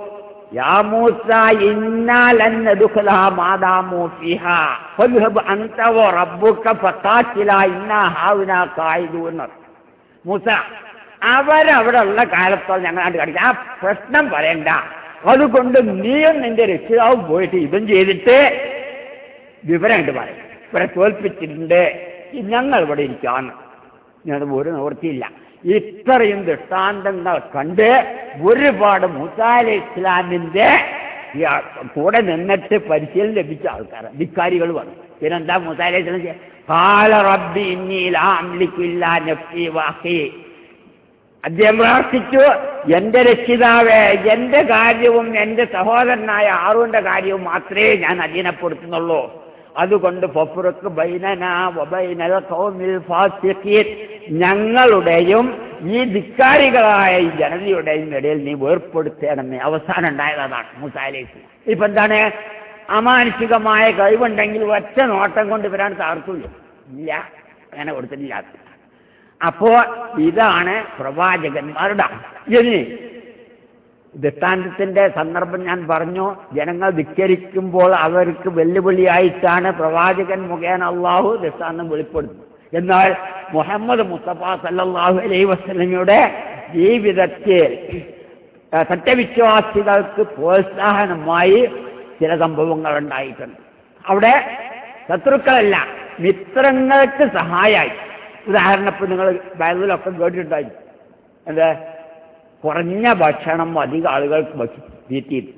യാ മൂസ ഇന്നാ ലൻ ندخلها ما داموا فيها فاذهب انت وربك فقاتلا ഇന്നാ ഹാവുനാ ഖായിദൂൻ മൂസ അവരവിടെ ഉള്ള കാലത്തോളം ഞങ്ങൾ അങ്ങോട്ട് കടിക്കാം ആ പ്രശ്നം പറയണ്ട അതുകൊണ്ട് നീയും നിന്റെ രക്ഷിതാവും പോയിട്ട് ഇതും ചെയ്തിട്ട് വിവരമായിട്ട് പറയും ഇവരെ തോൽപ്പിച്ചിട്ടുണ്ട് ഞങ്ങൾ ഇവിടെ ഇരിക്കാന്ന് ഞാൻ ഒരു നിവൃത്തിയില്ല ഇത്രയും ദൃഷ്ടാന്തങ്ങൾ കണ്ട് ഒരുപാട് മുസാല ഇസ്ലാമിന്റെ ഈ ആ- കൂടെ നിന്നിട്ട് പരിശീലനം ലഭിച്ച ആൾക്കാർ ധിക്കാരികൾ വന്നു പിന്നെന്താ മുസാല ഇസ്ലാം ചെയ്യ- "ഖാല റബ്ബി ഇന്നി ലാ അംലിക്കു ഇല്ലാ നഫ്സി വഅഖീ." അദ്ദേഹം പ്രാർത്ഥിച്ചു എന്റെ രക്ഷിതാവേ എന്റെ കാര്യവും എന്റെ സഹോദരനായ ആറുവിന്റെ കാര്യവും മാത്രമേ ഞാൻ അധീനപ്പെടുത്തുന്നുള്ളൂ അതുകൊണ്ട് ഫഫ്റുക്ക് ബൈനന വബൈനൽ ഖൗമിൽ ഫാസിഖീൻ ഞങ്ങളുടെയും ഈ ധിക്കാരികളായ ഈ ജനതയുടെയും ഇടയിൽ നീ വേർപ്പെടുത്തണമെന്ന് അവസാനം ഉണ്ടായത് അതാണ് മൂസ അലൈഹി സ്വലാം. ഇപ്പൊ എന്താണ് അമാനുഷികമായ കഴിവുണ്ടെങ്കിൽ ഒറ്റ നോട്ടം കൊണ്ട് ഇവരാണ് തകർക്കില്ല ഇല്ല അങ്ങനെ കൊടുത്തിട്ടില്ല അപ്പോ ഇതാണ് പ്രവാചകന്മാരുടെ ഇനി ദൃഷ്ടാന്തത്തിന്റെ സന്ദർഭം ഞാൻ പറഞ്ഞു ജനങ്ങൾ ധിക്കരിക്കുമ്പോൾ അവർക്ക് വെല്ലുവിളിയായിട്ടാണ് പ്രവാചകൻ മുഖേന അള്ളാഹു ദൃഷ്ടാന്തം വെളിപ്പെടുത്തുന്നത് എന്നാൽ മുഹമ്മദ് മുസ്തഫ സല്ലല്ലാഹു അലൈഹി വസല്ലമയുടെ ജീവിതത്തിൽ ആ, സത്യവിശ്വാസികൾക്ക് പ്രോത്സാഹനമായി ചില സംഭവങ്ങൾ ഉണ്ടായിട്ടുണ്ട് അവിടെ ശത്രുക്കളല്ല മിത്രങ്ങൾക്ക് സഹായമായി ഉദാഹരണം ഇപ്പൊ നിങ്ങൾ ബൈബിലൊക്കെ കേട്ടിട്ടുണ്ടായി എന്ത് കുറഞ്ഞ ഭക്ഷണം അധിക ആളുകൾക്ക് ഭക്ഷി തീറ്റിയിട്ട്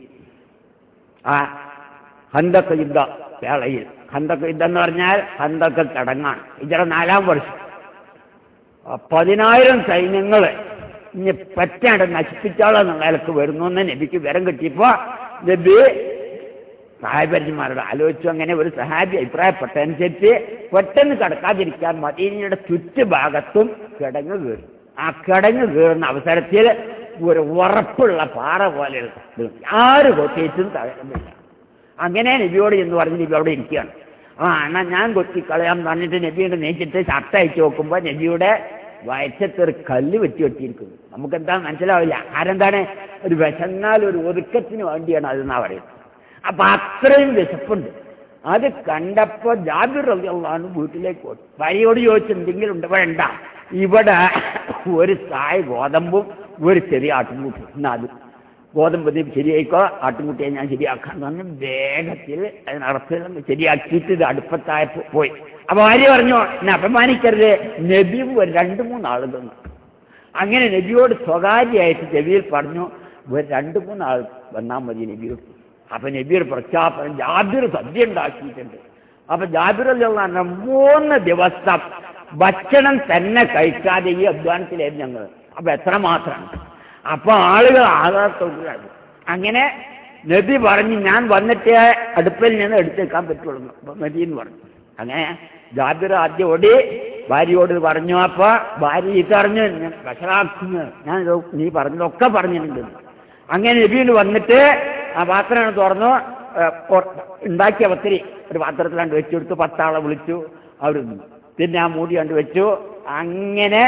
ആ ഹന്തക്ക യുദ്ധ വേളയിൽ ഹന്തക്ക യുദ്ധം എന്ന് പറഞ്ഞാൽ ഹന്തക്ക ചടങ്ങാണ് ഇതിന്റെ നാലാം വർഷം ആ പതിനായിരം സൈന്യങ്ങൾ ഇനി പറ്റാണ്ട് നശിപ്പിച്ചാളെന്നുള്ള നിലക്ക് വരുന്നു എന്ന് നബിക്ക് വിവരം കിട്ടിയപ്പോ നബി സഹാബന്മാരോട് ആലോചിച്ചു അങ്ങനെ ഒരു സഹാബി അഭിപ്രായപ്പെട്ടനുസരിച്ച് പെട്ടെന്ന് കടക്കാതിരിക്കാൻ മദീനയുടെ ചുറ്റുഭാഗത്തും കിടങ്ങ് കയറി ആ കിടങ്ങ് കയറുന്ന അവസരത്തിൽ ഒരു ഉറപ്പുള്ള പാറ പോലെയുള്ള ഇത് ആര് കൊത്തിയിട്ടും തകരുന്നില്ല അങ്ങനെ നബിയോട് എന്ന് പറഞ്ഞ് നബി അവിടെ ഇരിക്കുകയാണ് ആ എന്നാ ഞാൻ കൊത്തിക്കളയാൻ പറഞ്ഞിട്ട് നബിയുടെ നെയ്ച്ചിട്ട് ഷർട്ട് അയച്ചു നോക്കുമ്പോൾ നബിയുടെ വയറ്റത്തൊരു കല്ല് വെട്ടി വെട്ടിയിരിക്കുന്നു നമുക്കെന്താ മനസ്സിലാവില്ല കാരണം എന്താണ് ഒരു വിശന്നാൽ ഒരു ഒതുക്കത്തിന് വേണ്ടിയാണ് അതെന്നാ പറയുന്നത് അപ്പൊ അത്രയും വിശപ്പുണ്ട് അത് കണ്ടപ്പോ ജാബിർ റളിയല്ലാഹു വീട്ടിലേക്ക് പോയി ഭാര്യയോട് ചോദിച്ചു എന്തെങ്കിലും ഉണ്ട് വേണ്ട ഇവിടെ ഒരു സായ ഗോതമ്പും ഒരു ചെറിയ ആട്ടുംകൂട്ടും എന്നാ അത് ഗോതമ്പ് ദീപ് ശരിയായിക്കോ ആട്ടുംകുട്ടിയെ ഞാൻ ശരിയാക്കാന്ന് പറഞ്ഞ് വേഗത്തിൽ അതിനകത്ത് ശരിയാക്കിയിട്ട് ഇത് അടുപ്പത്തായപ്പോ പോയി അപ്പൊ ഭാര്യ പറഞ്ഞു എന്നെ അപമാനിക്കരുത് നബിയും ഒരു രണ്ട് മൂന്ന് ആളുകൾ അങ്ങനെ നബിയോട് സ്വകാര്യമായിട്ട് നബിയിൽ പറഞ്ഞു ഒരു രണ്ട് മൂന്ന് ആൾ വന്നാൽ മതി നബിയോട് അപ്പൊ നബിയുടെ പ്രഖ്യാപനം ജാബിർ സദ്യ ഉണ്ടാക്കിയിട്ടുണ്ട് അപ്പൊ ജാബിർ പറഞ്ഞ മൂന്ന് ദിവസം ഭക്ഷണം തന്നെ കഴിക്കാതെ ഈ അധ്വാനത്തിലായിരുന്നു ഞങ്ങൾ അപ്പൊ എത്ര മാത്രമാണ് അപ്പൊ ആളുകൾ ആകാത്തോടാണ് അങ്ങനെ നബി പറഞ്ഞു ഞാൻ വന്നിട്ട് അടുപ്പിൽ നിന്ന് എടുത്തേക്കാൻ പറ്റുള്ളൂ അപ്പൊ നബി എന്ന് പറഞ്ഞു അങ്ങനെ ജാബിർ ആദ്യം ഓടി ഭാര്യയോട് പറഞ്ഞു അപ്പൊ ഭാര്യ ഇത് പറഞ്ഞു ഭക്ഷണാക്കുന്നു ഞാൻ ഇത് നീ പറഞ്ഞതൊക്കെ പറഞ്ഞിട്ടുണ്ട് അങ്ങനെ നബീൽ വന്നിട്ട് ആ പാത്രം തുറന്നു ഏ, കൊ- ഉണ്ടാക്കിയ പത്തിരി ഒരു പാത്രത്തിലാണ്ട് വെച്ചു കൊടുത്തു പത്താളെ വിളിച്ചു അവർ പിന്നെ ആ മൂടി കണ്ട് വെച്ചു അങ്ങനെ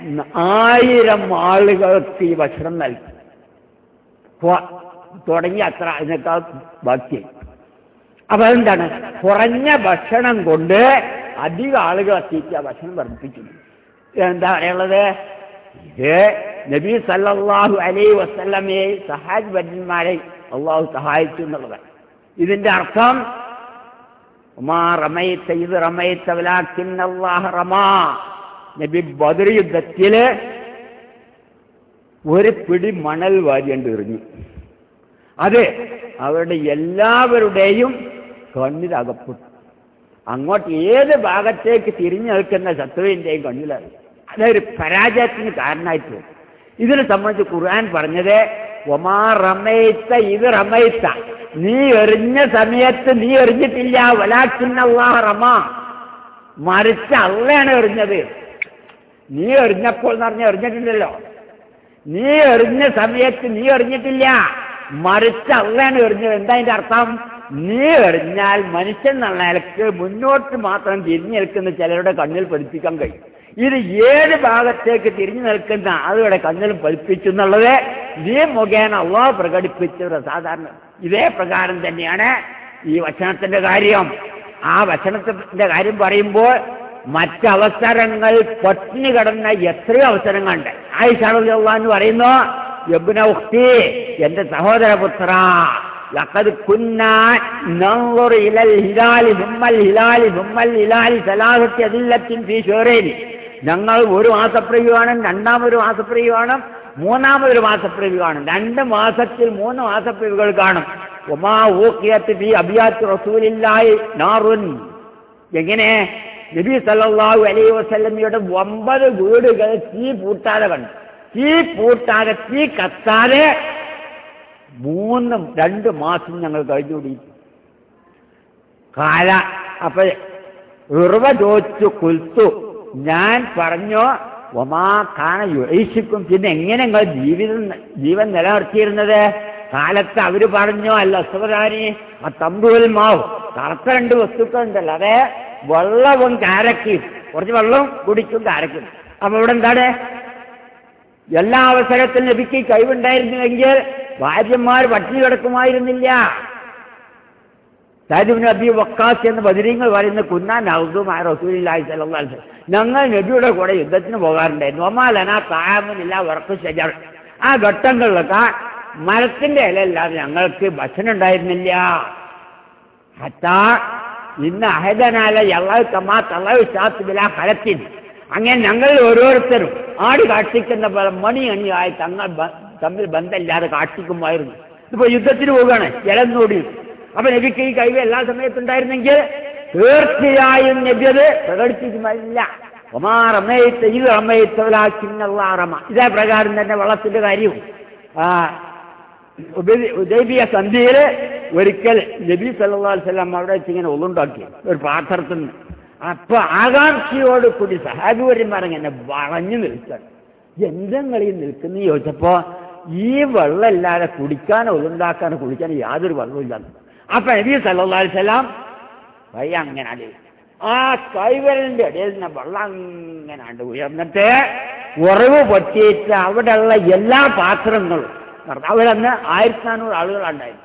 ആയിരം ആളുകൾക്ക് ഈ ഭക്ഷണം നൽകി കൊ- തുടങ്ങി അത്ര അതിനേക്കാൾ ബാക്കി അപ്പൊ അതെന്താണ് കുറഞ്ഞ ഭക്ഷണം കൊണ്ട് അധിക ആളുകൾ എത്തിച്ച് ആ ഭക്ഷണം വർദ്ധിപ്പിക്കുന്നു എന്താ പറയുള്ളത് ഇത് നബി സല്ലല്ലാഹു അലൈഹി വസല്ലമയെ സഹാജ് ഭജന്മാരെ അള്ളാഹു സഹായിച്ചു എന്നുള്ളതാണ് ഇതിന്റെ അർത്ഥം ഉമാ റമയത്ത ഇത് റമയത്ത വലാക്കിന്ന അല്ലാഹ റമാ നബി ബദർ യുദ്ധത്തില് ഒരു പിടി മണൽ വാരിയണ്ട് എറിഞ്ഞു അത് അവരുടെ എല്ലാവരുടെയും കണ്ണിലകപ്പെട്ടു അങ്ങോട്ട് ഏത് ഭാഗത്തേക്ക് തിരിഞ്ഞു നിൽക്കുന്ന ശത്രുവിന്റെയും കണ്ണിലായി അതൊരു പരാജയത്തിന് കാരണമായിട്ട് വരും. ഇതിനെ സംബന്ധിച്ച് ഖുർആൻ പറഞ്ഞത് ഒമാ റമയത്ത ഇത് റമയത്ത നീ എറിഞ്ഞ സമയത്ത് നീ എറിഞ്ഞിട്ടില്ല വലാഖിന്നല്ലാഹ റമ മറിച്ച് അള്ളയാണ് എറിഞ്ഞത് നീ എറിഞ്ഞപ്പോൾ എന്ന് പറഞ്ഞാൽ എറിഞ്ഞിട്ടില്ലല്ലോ നീ എറിഞ്ഞ സമയത്ത് നീ എറിഞ്ഞിട്ടില്ല മറിച്ച് അള്ളയാണ് എറിഞ്ഞത് എന്താ അതിന്റെ അർത്ഥം നീ എറിഞ്ഞാൽ മനുഷ്യൻ എന്നുള്ള നിലക്ക് മുന്നോട്ട് മാത്രം തിരിഞ്ഞു നിൽക്കുന്ന ചിലരുടെ കണ്ണിൽ പഠിപ്പിക്കാൻ കഴിയും ഇത് ഏത് ഭാഗത്തേക്ക് തിരിഞ്ഞു നിൽക്കുന്ന അതുവിടെ കണ്ണിൽ പഠിപ്പിച്ചു എന്നുള്ളത് ഈ മുഖേന അള്ളാഹ് പ്രകടിപ്പിച്ച ഒരു സാധാരണ ഇതേ പ്രകാരം തന്നെയാണ് ഈ വചനത്തിന്റെ കാര്യം ആ വചനത്തിന്റെ കാര്യം പറയുമ്പോൾ മറ്റവസരങ്ങൾ പട്ടിണി കിടന്ന എത്രയോ അവസരങ്ങളുണ്ട് ആയിഷാളു എന്ന് പറയുന്നു യബ്ന ഉഖ്തി എന്റെ സഹോദരപുത്ര ലഖദ് കുന്നാ നൻظر ഇല الهلال ثم الهلال ثم الهلال ثلاثه أدلة في شهرين ഞങ്ങൾ ഒരു മാസപ്രവി കാണും രണ്ടാമതൊരു മാസപ്രവി കാണും മൂന്നാമതൊരു മാസപ്രവി കാണും രണ്ട് മാസത്തിൽ മൂന്ന് മാസപ്രവികൾ കാണും ഒമാ ഊക്കിയത്ത് ബി അബിയാത്ത് റസൂലില്ലായി നാറുൻ എങ്ങനെ നബി സല്ലല്ലാഹു അലൈഹി വസല്ലമയുടെ ഒമ്പത് വീടുകൾ തീ പൂട്ടാതെ കണ്ടു തീ പൂട്ടാതെ തീ കത്താതെ മൂന്നും രണ്ട് മാസം ഞങ്ങൾ കഴിഞ്ഞുകൂടി കാല അപ്പൊ ഉറവ ചോദിച്ചു കുൽത്തു ഞാൻ പറഞ്ഞു ഒമാ കാണ യുഴീഷിക്കും പിന്നെ എങ്ങനെ നിങ്ങൾ ജീവിതം ജീവൻ നിലനിർത്തിയിരുന്നത് കാലത്ത് അവര് പറഞ്ഞു അല്ല അസുഖാനി ആ തമ്പുവിൽ മാവ് കറുത്ത രണ്ട് വസ്തുക്കൾ ഉണ്ടല്ലോ അതെ വെള്ളവും കാരക്കും കുറച്ച് വെള്ളവും കുടിക്കും കാരക്കും അപ്പൊ ഇവിടെ എന്താണ് എല്ലാ അവസരത്തിലും നബിക്ക് കഴിവുണ്ടായിരുന്നുവെങ്കിൽ ഭാര്യന്മാർ പട്ടിണി കിടക്കുമായിരുന്നില്ല സാഹിബിന് അബി വക്കാസ് എന്ന് ബദിരീങ്ങൾ പറയുന്ന കുന്നാൻ നൗദുമായ റസൂലില്ലാഹി സ്വല്ലല്ലാഹു അലൈഹി വസല്ലം ഞങ്ങൾ നബിയുടെ കൂടെ യുദ്ധത്തിന് പോകാറുണ്ടായിരുന്നു ഒമാലന താമനില്ല വർക്ക് ശജർ ആ ഘട്ടങ്ങളിലൊക്കെ മരത്തിന്റെ ഇലയല്ലാതെ ഞങ്ങൾക്ക് ഭക്ഷണം ഉണ്ടായിരുന്നില്ല ഹത്താ ഇന്ന് അഹദനാല യള്ളാഹു കമാ തള്ളാഹു ഷാത്ത് ബിലാ ഫലത്തിൻ അങ്ങനെ ഞങ്ങൾ ഓരോരുത്തരും ആട് കാട്ടിക്കുന്ന പോലെ മണി അണിയായി തങ്ങൾ ബ- തമ്മിൽ ബന്ധമില്ലാതെ കാട്ടിക്കുമായിരുന്നു ഇപ്പൊ യുദ്ധത്തിന് പോവുകയാണ് ജലന്നോടി അപ്പൊ നബിക്ക് ഈ കഴിവ് എല്ലാ സമയത്തും ഉണ്ടായിരുന്നെങ്കിൽ തീർച്ചയായും നബി അത് പ്രകടിപ്പിക്കുമായില്ല ഒമാറമയത്ത് ഇത് അമ്മയത്തവലാക്കിന്നറമ ഇതേ പ്രകാരം തന്നെ വള്ളത്തിന്റെ കാര്യവും ആ ഉബൈദ്- ഉദൈബിയ സന്ധിയിൽ ഒരിക്കൽ നബി സല്ലല്ലാഹു അലൈഹി വസല്ലം അവിടെ വെച്ച് ഇങ്ങനെ ഒന്നുണ്ടാക്കി ഒരു പാത്രത്തിൽ നിന്ന് അപ്പൊ ആകാംക്ഷയോട് കൂടി സഹാബിവര്യന്മാർ ഇങ്ങനെ വളഞ്ഞു നിൽക്കാൻ എന്തെങ്കിലും നിൽക്കുന്നു ചോദിച്ചപ്പോ ഈ വെള്ളമില്ലാതെ കുടിക്കാനോ ഒന്നുണ്ടാക്കാനോ കുടിക്കാനോ യാതൊരു വെള്ളമില്ല അപ്പൊ നബി സല്ലല്ലാഹു അലൈഹി വസല്ലം കൈ അങ്ങനെ അടി ആ കൈവരലിന്റെ ഇടയിൽ നിന്ന് വെള്ളം അങ്ങനെ അണ്ട് ഉയർന്നിട്ട് ഉറവ് പൊട്ടിയിട്ട് അവിടെയുള്ള എല്ലാ പാത്രങ്ങളും നടന്നു. അവരന്ന് ആയിരത്തി നാനൂറ് ആളുകളുണ്ടായിരുന്നു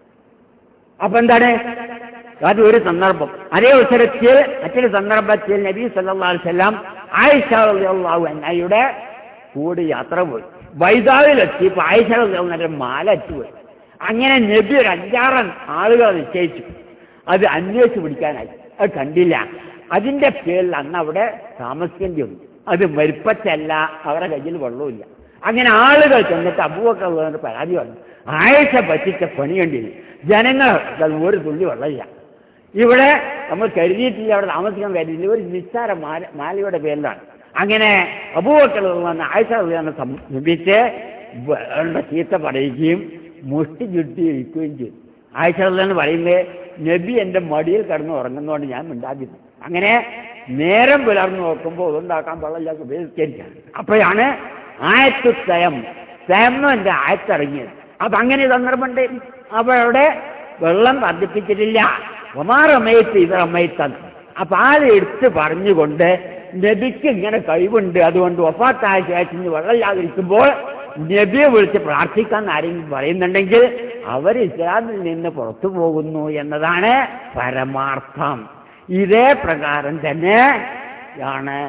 അപ്പൊ എന്താണ് അത് ഒരു സന്ദർഭം അതേ അവസരത്തിൽ മറ്റൊരു സന്ദർഭത്തിൽ നബി സല്ലല്ലാഹു അലൈഹി വസല്ലം ആയിഷ റളിയല്ലാഹു അൻഹയുടെ കൂടി യാത്ര പോയി വൈദാവിലെത്തിയപ്പോൾ ആയിഷ റളിയല്ലാഹു അൻഹയുടെ മാല അറ്റുപോയി അങ്ങനെ നബി ഒരു അഞ്ചാറ് ആളുകൾ നിശ്ചയിച്ചു അത് അന്വേഷിച്ച് പിടിക്കാനായി അത് കണ്ടില്ല അതിന്റെ പേരിൽ അന്ന് അവിടെ താമസിക്കേണ്ടി വന്നു അത് മരിപ്പച്ചല്ല അവരുടെ കയ്യിൽ വെള്ളമില്ല അങ്ങനെ ആളുകൾ ചെന്നിട്ട് അബൂബക്കർ വേണ്ട പരാതി വന്നു ആഴ്ച പറ്റിച്ച പണി കണ്ടില്ല ജനങ്ങൾ ദാ ഒരു തുള്ളി വെള്ളമില്ല ഇവിടെ നമ്മൾ കരുതിയിട്ടില്ല അവിടെ താമസിക്കാൻ കരുതിയില്ല ഒരു നിസ്സാര മാല മാലയുടെ പേരിലാണ് അങ്ങനെ അബൂബക്കർ വന്ന് ആഴ്ച സമീപിച്ച് വേണ്ട ചീത്ത പറയുകയും മുഷ്ടി ചുട്ടി ഇരിക്കുകയും ചെയ്തു ആഴ്ച എന്ന് പറയുന്നത് നബി എൻ്റെ മടിയിൽ കിടന്ന് ഉറങ്ങുന്നതുകൊണ്ട് ഞാൻ മിണ്ടാതിരുന്നു അങ്ങനെ നേരം പുലർന്നു നോക്കുമ്പോൾ അതുണ്ടാക്കാൻ വെള്ളമില്ലാത്ത ഉപയോഗിക്കാൻ അപ്പോഴാണ് ആയത്തു സ്വയം സ്വയംന്റെ ആയത്തിറങ്ങിയത് അപ്പൊ അങ്ങനെ സന്ദർഭമുണ്ട് അപ്പൊ അവിടെ വെള്ളം വർദ്ധിപ്പിച്ചിട്ടില്ല ഒമാറമയത്ത് ഇത് അമ്മയത്തന്ന് അപ്പൊ ആൾ എടുത്ത് പറഞ്ഞുകൊണ്ട് നബിക്ക് ഇങ്ങനെ കഴിവുണ്ട് അതുകൊണ്ട് ഒഫാത്തായ ശേഷം ഇനി വെള്ളമില്ലാതിരിക്കുമ്പോൾ നബിയെ വിളിച്ച് പ്രാർത്ഥിക്കാൻ ആരെങ്കിലും പറയുന്നുണ്ടെങ്കിൽ അവർ ഇസ്ലാമിൽ നിന്ന് പുറത്തു പോകുന്നു എന്നതാണ് പരമാർത്ഥം ഇതേ പ്രകാരം തന്നെ ആണ്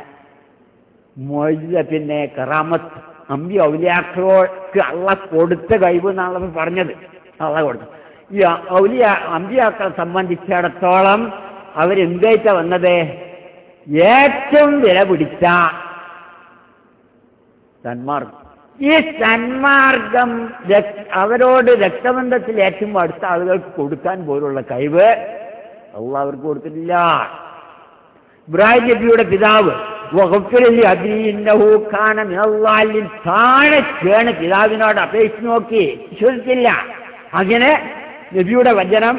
മൊയ്ത പിന്നെ കറാമത്ത് അമ്പി ഔലിയാക്കളോക്ക് അള്ള കൊടുത്ത കഴിവ് എന്നാണ് നമ്മൾ പറഞ്ഞത് അള്ള കൊടുത്തു ഈ ഔലിയ അമ്പിയാക്കളെ സംബന്ധിച്ചിടത്തോളം അവരെന്തായിട്ടാ വന്നത് ഏറ്റവും വില പിടിച്ച സന്മാർഗം ഈ സന്മാർഗം രക്- അവരോട് രക്തബന്ധത്തിൽ ഏറ്റവും അടുത്ത ആളുകൾക്ക് കൊടുക്കാൻ പോലുള്ള കഴിവ് അള്ള അവർക്ക് കൊടുത്തിട്ടില്ല ഇബ്രാഹിം നബിയുടെ പിതാവ് വകുപ്പിലി അബീന്നഹൂക്കാണ് താഴെ ചേണ് പിതാവിനോട് അപേക്ഷിച്ച് നോക്കി വിശ്വസിച്ചില്ല അങ്ങനെ നബിയുടെ വചനം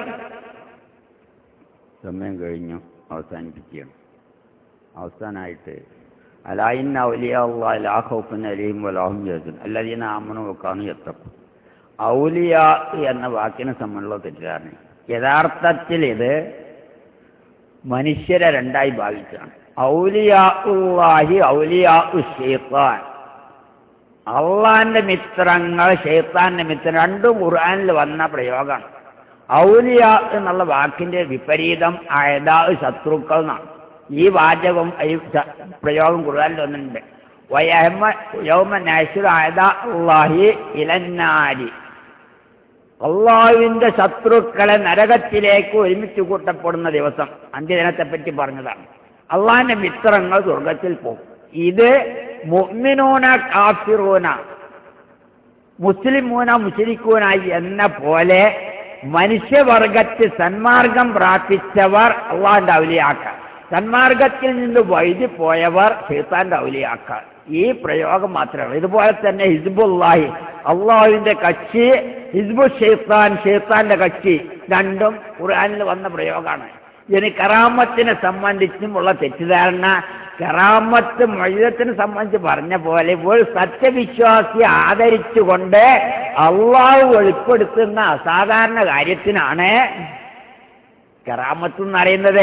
സമയം കഴിഞ്ഞു അവസാനിപ്പിക്കുകയാണ് അവസാനമായിട്ട് അലായിന്ന ഔലിയ ലാഹോപ്പിന് അലിയും വലാഹും ചേർക്കും അല്ലതീന ആമനും വെക്കാനും എത്തക്കും ഔലിയ എന്ന വാക്കിനെ സംബന്ധിച്ചുള്ള തെറ്റിദ്ധാരണ യഥാർത്ഥത്തിൽ ഇത് മനുഷ്യരെ രണ്ടായി ഭാഗിച്ചാണ് ഔലിയാഹി ഔലിയാ ഷെയ്ത്താൻ അള്ളാന്റെ മിത്രങ്ങൾ ഷെയ്ത്താന്റെ മിത്രം രണ്ടും ഖുർആനിൽ വന്ന പ്രയോഗമാണ് ഔലിയ എന്നുള്ള വാക്കിന്റെ വിപരീതം അയതാ ശത്രുക്കൾ എന്നാണ് ഈ വാചകം ഈ ശ- പ്രയോഗം ഖുർആനിൽ വന്നിട്ടുണ്ട് വയഹ്മ യൗമ നശ്ർ അയതാ അള്ളാഹി ഇലന്നാരി അള്ളാഹുവിന്റെ ശത്രുക്കളെ നരകത്തിലേക്ക് ഒരുമിച്ച് കൂട്ടപ്പെടുന്ന ദിവസം അന്ത്യദിനത്തെ പറ്റി പറഞ്ഞതാണ് അള്ളാഹിന്റെ മിത്രങ്ങൾ സ്വർഗത്തിൽ പോകും ഇത് മുഅ്മിനൂന കാഫിറൂന മുസ്ലിമൂന മുസ്ലിക്കൂനായി എന്ന പോലെ മനുഷ്യവർഗത്തിൽ സന്മാർഗം പ്രാപിച്ചവർ അള്ളാഹിന്റെ ഔലിയാക്ക സന്മാർഗത്തിൽ നിന്ന് വൈദ്യ പോയവർ ഷെയ്ത്താന്റെ ഔലിയാക്ക ഈ പ്രയോഗം മാത്രമേ ഇതുപോലെ തന്നെ ഹിസ്ബുല്ലാഹി അള്ളാഹുവിന്റെ കക്ഷി ഹിസ്ബു ഷെയ്ത്താൻ ഷെയ്ത്താന്റെ കക്ഷി രണ്ടും ഖുർആനിൽ വന്ന പ്രയോഗമാണ് ഇനി കറാമത്തിനെ സംബന്ധിച്ചും ഉള്ള തെറ്റിദ്ധാരണ കറാമത്ത് മൊഴിതത്തിനെ സംബന്ധിച്ച് പറഞ്ഞ പോലെ ഒരു സത്യവിശ്വാസി ആദരിച്ചുകൊണ്ട് അള്ളാഹു വെളിപ്പെടുത്തുന്ന അസാധാരണ കാര്യത്തിനാണ് കറാമത്ത് എന്ന് അറിയുന്നത്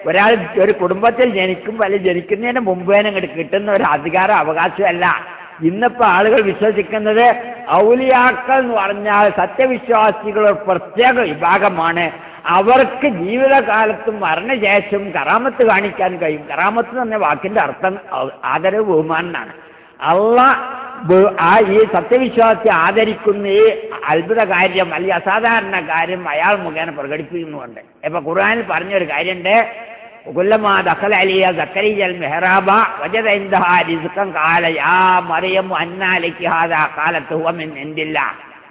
ഒരാൾ ഒരു കുടുംബത്തിൽ ജനിക്കുമ്പോൾ അല്ലെങ്കിൽ ജനിക്കുന്നതിന് മുമ്പ് തന്നെ ഇങ്ങോട്ട് കിട്ടുന്ന ഒരു അധികാരം അവകാശമല്ല ഇന്നിപ്പോ ആളുകൾ വിശ്വസിക്കുന്നത് ഔലിയാക്കൾ എന്ന് പറഞ്ഞാൽ സത്യവിശ്വാസികളുടെ പ്രത്യേക വിഭാഗമാണ് അവർക്ക് ജീവിതകാലത്തും മരണശേഷവും കറാമത്ത് കാണിക്കാൻ കഴിയും കറാമത്ത് എന്ന വാക്കിന്റെ അർത്ഥം ആ- ആദരവ് ബഹുമാനാണ് അള്ള ബ- ആ ഈ സത്യവിശ്വാസത്തെ ആദരിക്കുന്ന ഈ അത്ഭുത കാര്യം അല്ലെങ്കിൽ അസാധാരണ കാര്യം അയാൾ മുഖേന പ്രകടിപ്പിക്കുന്നുണ്ട് ഇപ്പൊ ഖുർആനിൽ പറഞ്ഞൊരു കാര്യമുണ്ട് കുല്ലമാ ദഖല അലിയ സക്കരിയ മെഹറാബ വജദ ഇൻദഹാ റിസ്ഖൻ ഖാല യാ മറിയം അന്നാ ലക്കി ഹാദാ ഖാലത്ത് ഹുവ മിൻ ഇൻദില്ലാ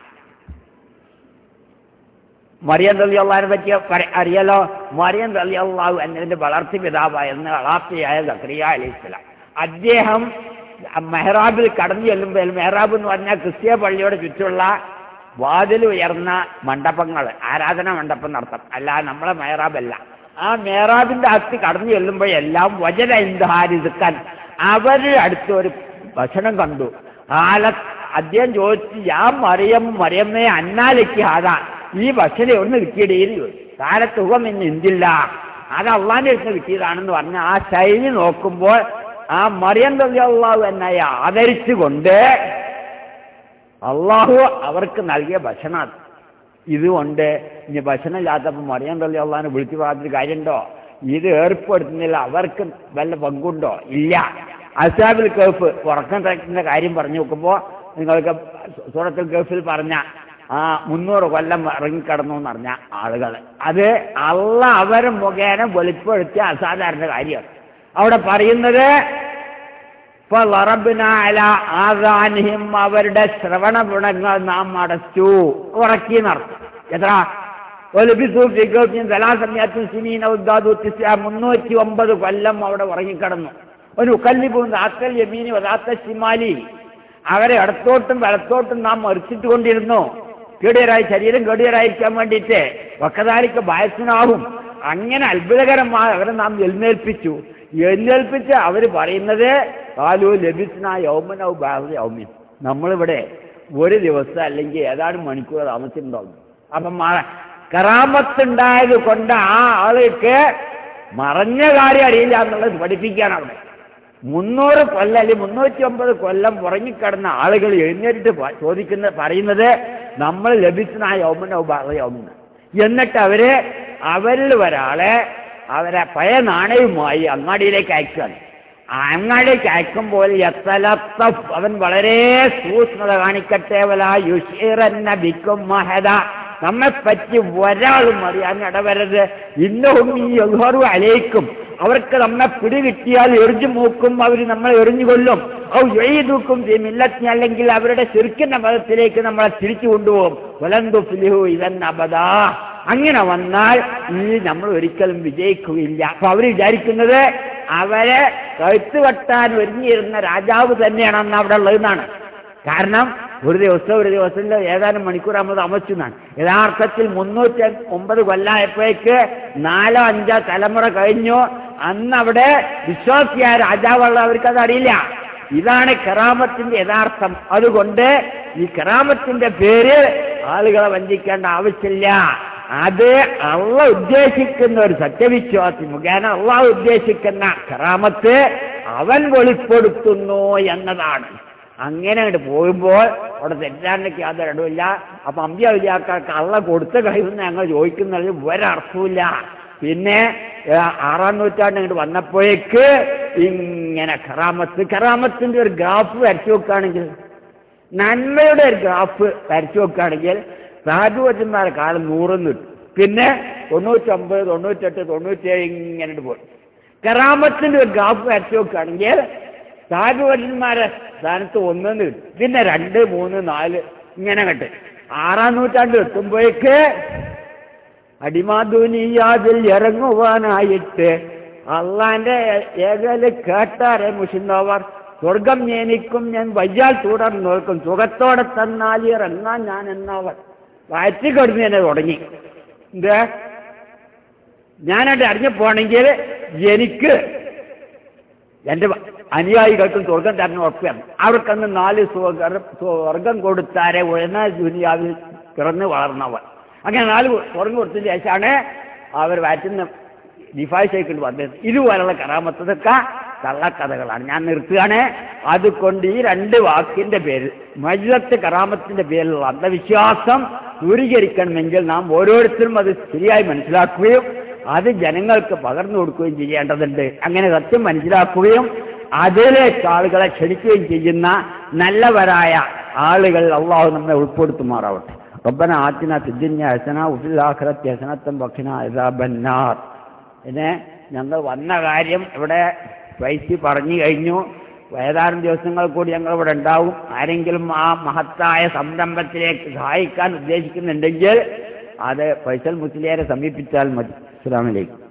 മറിയം തള്ളി അള്ളഹാനെ പറ്റി പറ- അറിയാലോ മറിയം തള്ളി അള്ളാഹു എന്നതിന്റെ വളർത്തി പിതാവായിരുന്ന വളർത്തിയായ സക്രിയ അലൈഹി സ്വലാം അദ്ദേഹം മെഹ്റാബിൽ കടന്നു ചെല്ലുമ്പോൾ മെഹ്റാബ് എന്ന് പറഞ്ഞാൽ ക്രിസ്തീയ പള്ളിയുടെ ചുറ്റുള്ള വാതിൽ ഉയർന്ന മണ്ഡപങ്ങൾ ആരാധന മണ്ഡപം നടത്തം അല്ലാതെ നമ്മളെ മെഹ്റാബല്ല ആ മെഹ്റാബിന്റെ അകത്ത് കടന്നു ചെല്ലുമ്പോഴെല്ലാം വചന ഇന്ദഹാരിതുക്കാൻ അവരുടെ അടുത്ത് ഒരു ഭക്ഷണം കണ്ടു ആല അദ്ദേഹം ചോദിച്ചു ഞാൻ മറിയം മറിയമ്മേ അന്നാലേക്ക് ആതാ ഈ ഭക്ഷണം ഒന്ന് കിട്ടിയിടയിൽ കാലത്ത് സുഖം ഇന്ന് എന്തില്ല അത് അള്ളാന്റെ അടുത്ത് കിട്ടിയതാണെന്ന് പറഞ്ഞ ആ ശൈലി നോക്കുമ്പോൾ ആ മറിയം തള്ളി അള്ളാഹു എന്നെ ആദരിച്ചുകൊണ്ട് അള്ളാഹു അവർക്ക് നൽകിയ ഭക്ഷണം അത്. ഇതുകൊണ്ട് ഇനി ഭക്ഷണം ഇല്ലാത്തപ്പോൾ മറിയം തള്ളി അള്ളാഹിനെ വിളിച്ചു പറഞ്ഞൊരു കാര്യമുണ്ടോ ഇത് ഏർപ്പെടുത്തുന്നില്ല അവർക്ക് വല്ല പങ്കുണ്ടോ ഇല്ല അസാബിൽ കേഫ് ഉറക്കം തയ്ക്കുന്ന കാര്യം പറഞ്ഞു നോക്കുമ്പോൾ നിങ്ങൾക്ക് സൂറത്തുൽ കേഫിൽ പറഞ്ഞ ആ മുന്നൂറ് കൊല്ലം ഇറങ്ങിക്കിടന്നു എന്ന് പറഞ്ഞ ആളുകൾ അത് അള്ള അവരെ മുഖേന വെളിപ്പെടുത്തിയ അസാധാരണ കാര്യമാണ് അവിടെ പറയുന്നത് ഫളറബ്ന അലാ ആദാനിഹിം അവരുടെ ശ്രവണ ഗുണങ്ങൾ നാം അടച്ചു ഉറക്കി നടത്തും എത്ര ഒലിപ്പിച്ചു ഫിഗോപ്പിയും കലാസമയത്തും സിനീന ഉദ്ദാദു തിസ്യ മുന്നൂറ്റി ഒമ്പത് കൊല്ലം അവിടെ ഉറങ്ങിക്കിടന്നു ഒരു ഉക്കല്ലിപ്പും ദാത്തൽ യമീനി വദാത്ത ശിമാലി അവരെ ഇടത്തോട്ടും വലത്തോട്ടും നാം മറിച്ചിട്ട് കൊണ്ടിരുന്നു കേടിയരായി ശരീരം കേടിയരായിരിക്കാൻ വേണ്ടിയിട്ട് വക്കതാലിക്ക് ഭയത്തിനാവും അങ്ങനെ അത്ഭുതകരമായി അവരെ നാം എഴുന്നേൽപ്പിച്ചു എഴുന്നേൽപ്പിച്ച് അവർ പറയുന്നത് കാലു ലഭിച്ച യൗമനൗ ബാഹു യൗമിൻ നമ്മളിവിടെ ഒരു ദിവസം അല്ലെങ്കിൽ ഏതാനും മണിക്കൂർ താമസിച്ചിട്ടുണ്ടാവും അപ്പം മ- കറാമത്തുണ്ടായത് കൊണ്ട് ആ ആൾക്ക് മറഞ്ഞ കാര്യം അറിയില്ല എന്നുള്ളത് പഠിപ്പിക്കുകയാണ് അവിടെ മുന്നൂറ് കൊല്ലം അല്ലെങ്കിൽ മുന്നൂറ്റി ഒമ്പത് കൊല്ലം ഉറങ്ങിക്കിടന്ന ആളുകൾ എഴുന്നേറ്റ് പ- ചോദിക്കുന്ന പറയുന്നത് നമ്മൾ ലഭിക്കുന്ന ആ യൗമനോ യൗമന എന്നിട്ട് അവര് അവരിൽ ഒരാളെ അവരെ പഴയ നാണയവുമായി അങ്ങാടിയിലേക്ക് അയക്കുകയാണ് ആ അങ്ങാടിയിലേക്ക് അയക്കുമ്പോൾ യത്തലത്തഫ് അവൻ വളരെ സൂക്ഷ്മത കാണിക്കട്ടെ വല യുഷീറന്ന ബിക്കും മഹദ നമ്മെ പറ്റി ഒരാളും അറിയാൻ ഇടവരരുത് ഇന്നവും ഈ യഹോറു അലയിക്കും അവർക്ക് നമ്മെ പിടികിട്ടിയാൽ എറിഞ്ഞു മൂക്കും അവർ നമ്മളെ എറിഞ്ഞു കൊല്ലും ഔ എഴുതൂക്കും മില്ലത്തി അല്ലെങ്കിൽ അവരുടെ ശിർക്കിന്റെ മതത്തിലേക്ക് നമ്മളെ തിരിച്ചു കൊണ്ടുപോകും വലന്തു ഫിലിഹു ഇതൻ അബദാ അങ്ങനെ വന്നാൽ ഈ നമ്മൾ ഒരിക്കലും വിജയിക്കുകയില്ല അപ്പൊ അവർ വിചാരിക്കുന്നത് അവരെ കഴുത്ത് വെട്ടാൻ ഒരുങ്ങിയിരുന്ന രാജാവ് തന്നെയാണെന്ന് അവിടെ ഉള്ളതെന്നാണ് കാരണം ഒരു ദിവസം ഒരു ദിവസത്തിൽ ഏതാനും മണിക്കൂറാകുമ്പോൾ താമസിച്ചു എന്നാണ് യഥാർത്ഥത്തിൽ മുന്നൂറ്റി ഒമ്പത് കൊല്ലായപ്പോഴേക്ക് നാലോ അഞ്ചോ തലമുറ കഴിഞ്ഞു അന്ന് അവിടെ വിശ്വാസിയായ രാജാവുള്ള അവർക്കത് അറിയില്ല ഇതാണ് കറാമത്തിന്റെ യഥാർത്ഥം അതുകൊണ്ട് ഈ കറാമത്തിന്റെ പേര് ആളുകളെ വഞ്ചിക്കേണ്ട ആവശ്യമില്ല അത് അള്ള ഉദ്ദേശിക്കുന്ന ഒരു സത്യവിശ്വാസി മുഖേന അള്ളാഹ് ഉദ്ദേശിക്കുന്ന കറാമത്ത് അവൻ വെളിപ്പെടുത്തുന്നു എന്നതാണ് അങ്ങനെ അങ്ങോട്ട് പോകുമ്പോൾ അവിടെ തെറ്റാണ്ടൊക്കെ യാതൊരു ഇടവില്ല അപ്പൊ അമ്പിയ വിചാക്കാർക്ക് അള്ള കൊടുത്ത കഴിവെന്ന് ഞങ്ങൾ ചോദിക്കുന്നതിൽ ഒരർത്ഥമില്ല പിന്നെ ഏ, ആറാം നൂറ്റാണ്ട് ഇങ്ങോട്ട് വന്നപ്പോഴേക്ക് ഇങ്ങനെ കറാമത്ത് കറാമത്തിന്റെ ഒരു ഗ്രാഫ് വരച്ചു വെക്കുകയാണെങ്കിൽ നന്മയുടെ ഒരു ഗ്രാഫ് വരച്ചു വെക്കുകയാണെങ്കിൽ സാധുവച്ചന്മാരുടെ കാലം നൂറെന്ന് കിട്ടും പിന്നെ തൊണ്ണൂറ്റൊമ്പത് തൊണ്ണൂറ്റെട്ട് തൊണ്ണൂറ്റേഴ് ഇങ്ങനെ പോയി കറാമത്തിന്റെ ഒരു ഗ്രാഫ് വരച്ചു വെക്കുകയാണെങ്കിൽ സാധുവച്ചന്മാരെ സ്ഥാനത്ത് ഒന്നെന്ന് കിട്ടും പിന്നെ രണ്ട് മൂന്ന് നാല് ഇങ്ങനെ കെട്ട് ആറാം നൂറ്റാണ്ട് എത്തുമ്പോഴേക്ക് അടിമാധുനിയാതിൽ ഇറങ്ങുവാനായിട്ട് അള്ളാന്റെ ഏകല് കേട്ടാരെ മുഷിന്നവർ സ്വർഗം എനിക്കും ഞാൻ വയ്യാൽ തുടർന്ന് നോക്കും സുഖത്തോടെ തന്നാൽ ഇറങ്ങാൻ ഞാൻ എന്നവർ വയറ്റി കിടന്ന് തന്നെ തുടങ്ങി എന്ത് ഞാനായിട്ട് അറിഞ്ഞു പോണെങ്കിൽ എനിക്ക് എന്റെ അനുയായികൾക്കും സ്വർഗം തരണം ഉറപ്പാണ് അവർക്കന്ന് നാല് സ്വർഗ- സ്വർഗം കൊടുത്താരെ ഉയർന്ന ദുനിയാവിൽ പിറന്ന് വളർന്നവർ അങ്ങനെ നാല് സ്വർഗം കൊടുത്തതിന് ശേഷമാണ് അവർ വയറ്റുന്ന ദിഫായ് ഷെയ്ഖിന് വന്നത് ഇതുപോലുള്ള കറാമത്തതൊക്കെ കള്ളക്കഥകളാണ് ഞാൻ നിർത്തുകയാണ് അതുകൊണ്ട് ഈ രണ്ട് വാക്കിന്റെ പേരിൽ മജിലത്ത് കറാമത്തിന്റെ പേരിലുള്ള അന്ധവിശ്വാസം ദൂരീകരിക്കണമെങ്കിൽ നാം ഓരോരുത്തരും അത് ശരിയായി മനസ്സിലാക്കുകയും അത് ജനങ്ങൾക്ക് പകർന്നു കൊടുക്കുകയും ചെയ്യേണ്ടതുണ്ട് അങ്ങനെ സത്യം മനസ്സിലാക്കുകയും അതിലേക്ക് ആളുകളെ ക്ഷണിക്കുകയും ചെയ്യുന്ന നല്ലവരായ ആളുകൾ അള്ളാഹു നമ്മെ ഉൾപ്പെടുത്തുമാറാവട്ടെ റബ്ബന ആത്തിന സിദ്ധിന്യ ഹസന ഉഫിലാഖിറത്തി ഹസനത്തം വഖിന ഇസാബന്നാർ പിന്നെ ഞങ്ങൾ വന്ന കാര്യം ഇവിടെ വൈസി പറഞ്ഞു കഴിഞ്ഞു ഏതാനും ദിവസങ്ങൾ കൂടി ഞങ്ങൾ ഇവിടെ ഉണ്ടാവും ആരെങ്കിലും ആ മഹത്തായ സംരംഭത്തിലേക്ക് സഹായിക്കാൻ ഉദ്ദേശിക്കുന്നുണ്ടെങ്കിൽ അത് ഫൈസൽ മുസ്ലിയാരെ സമീപിച്ചാൽ മതി അസ്സാം വലൈക്കും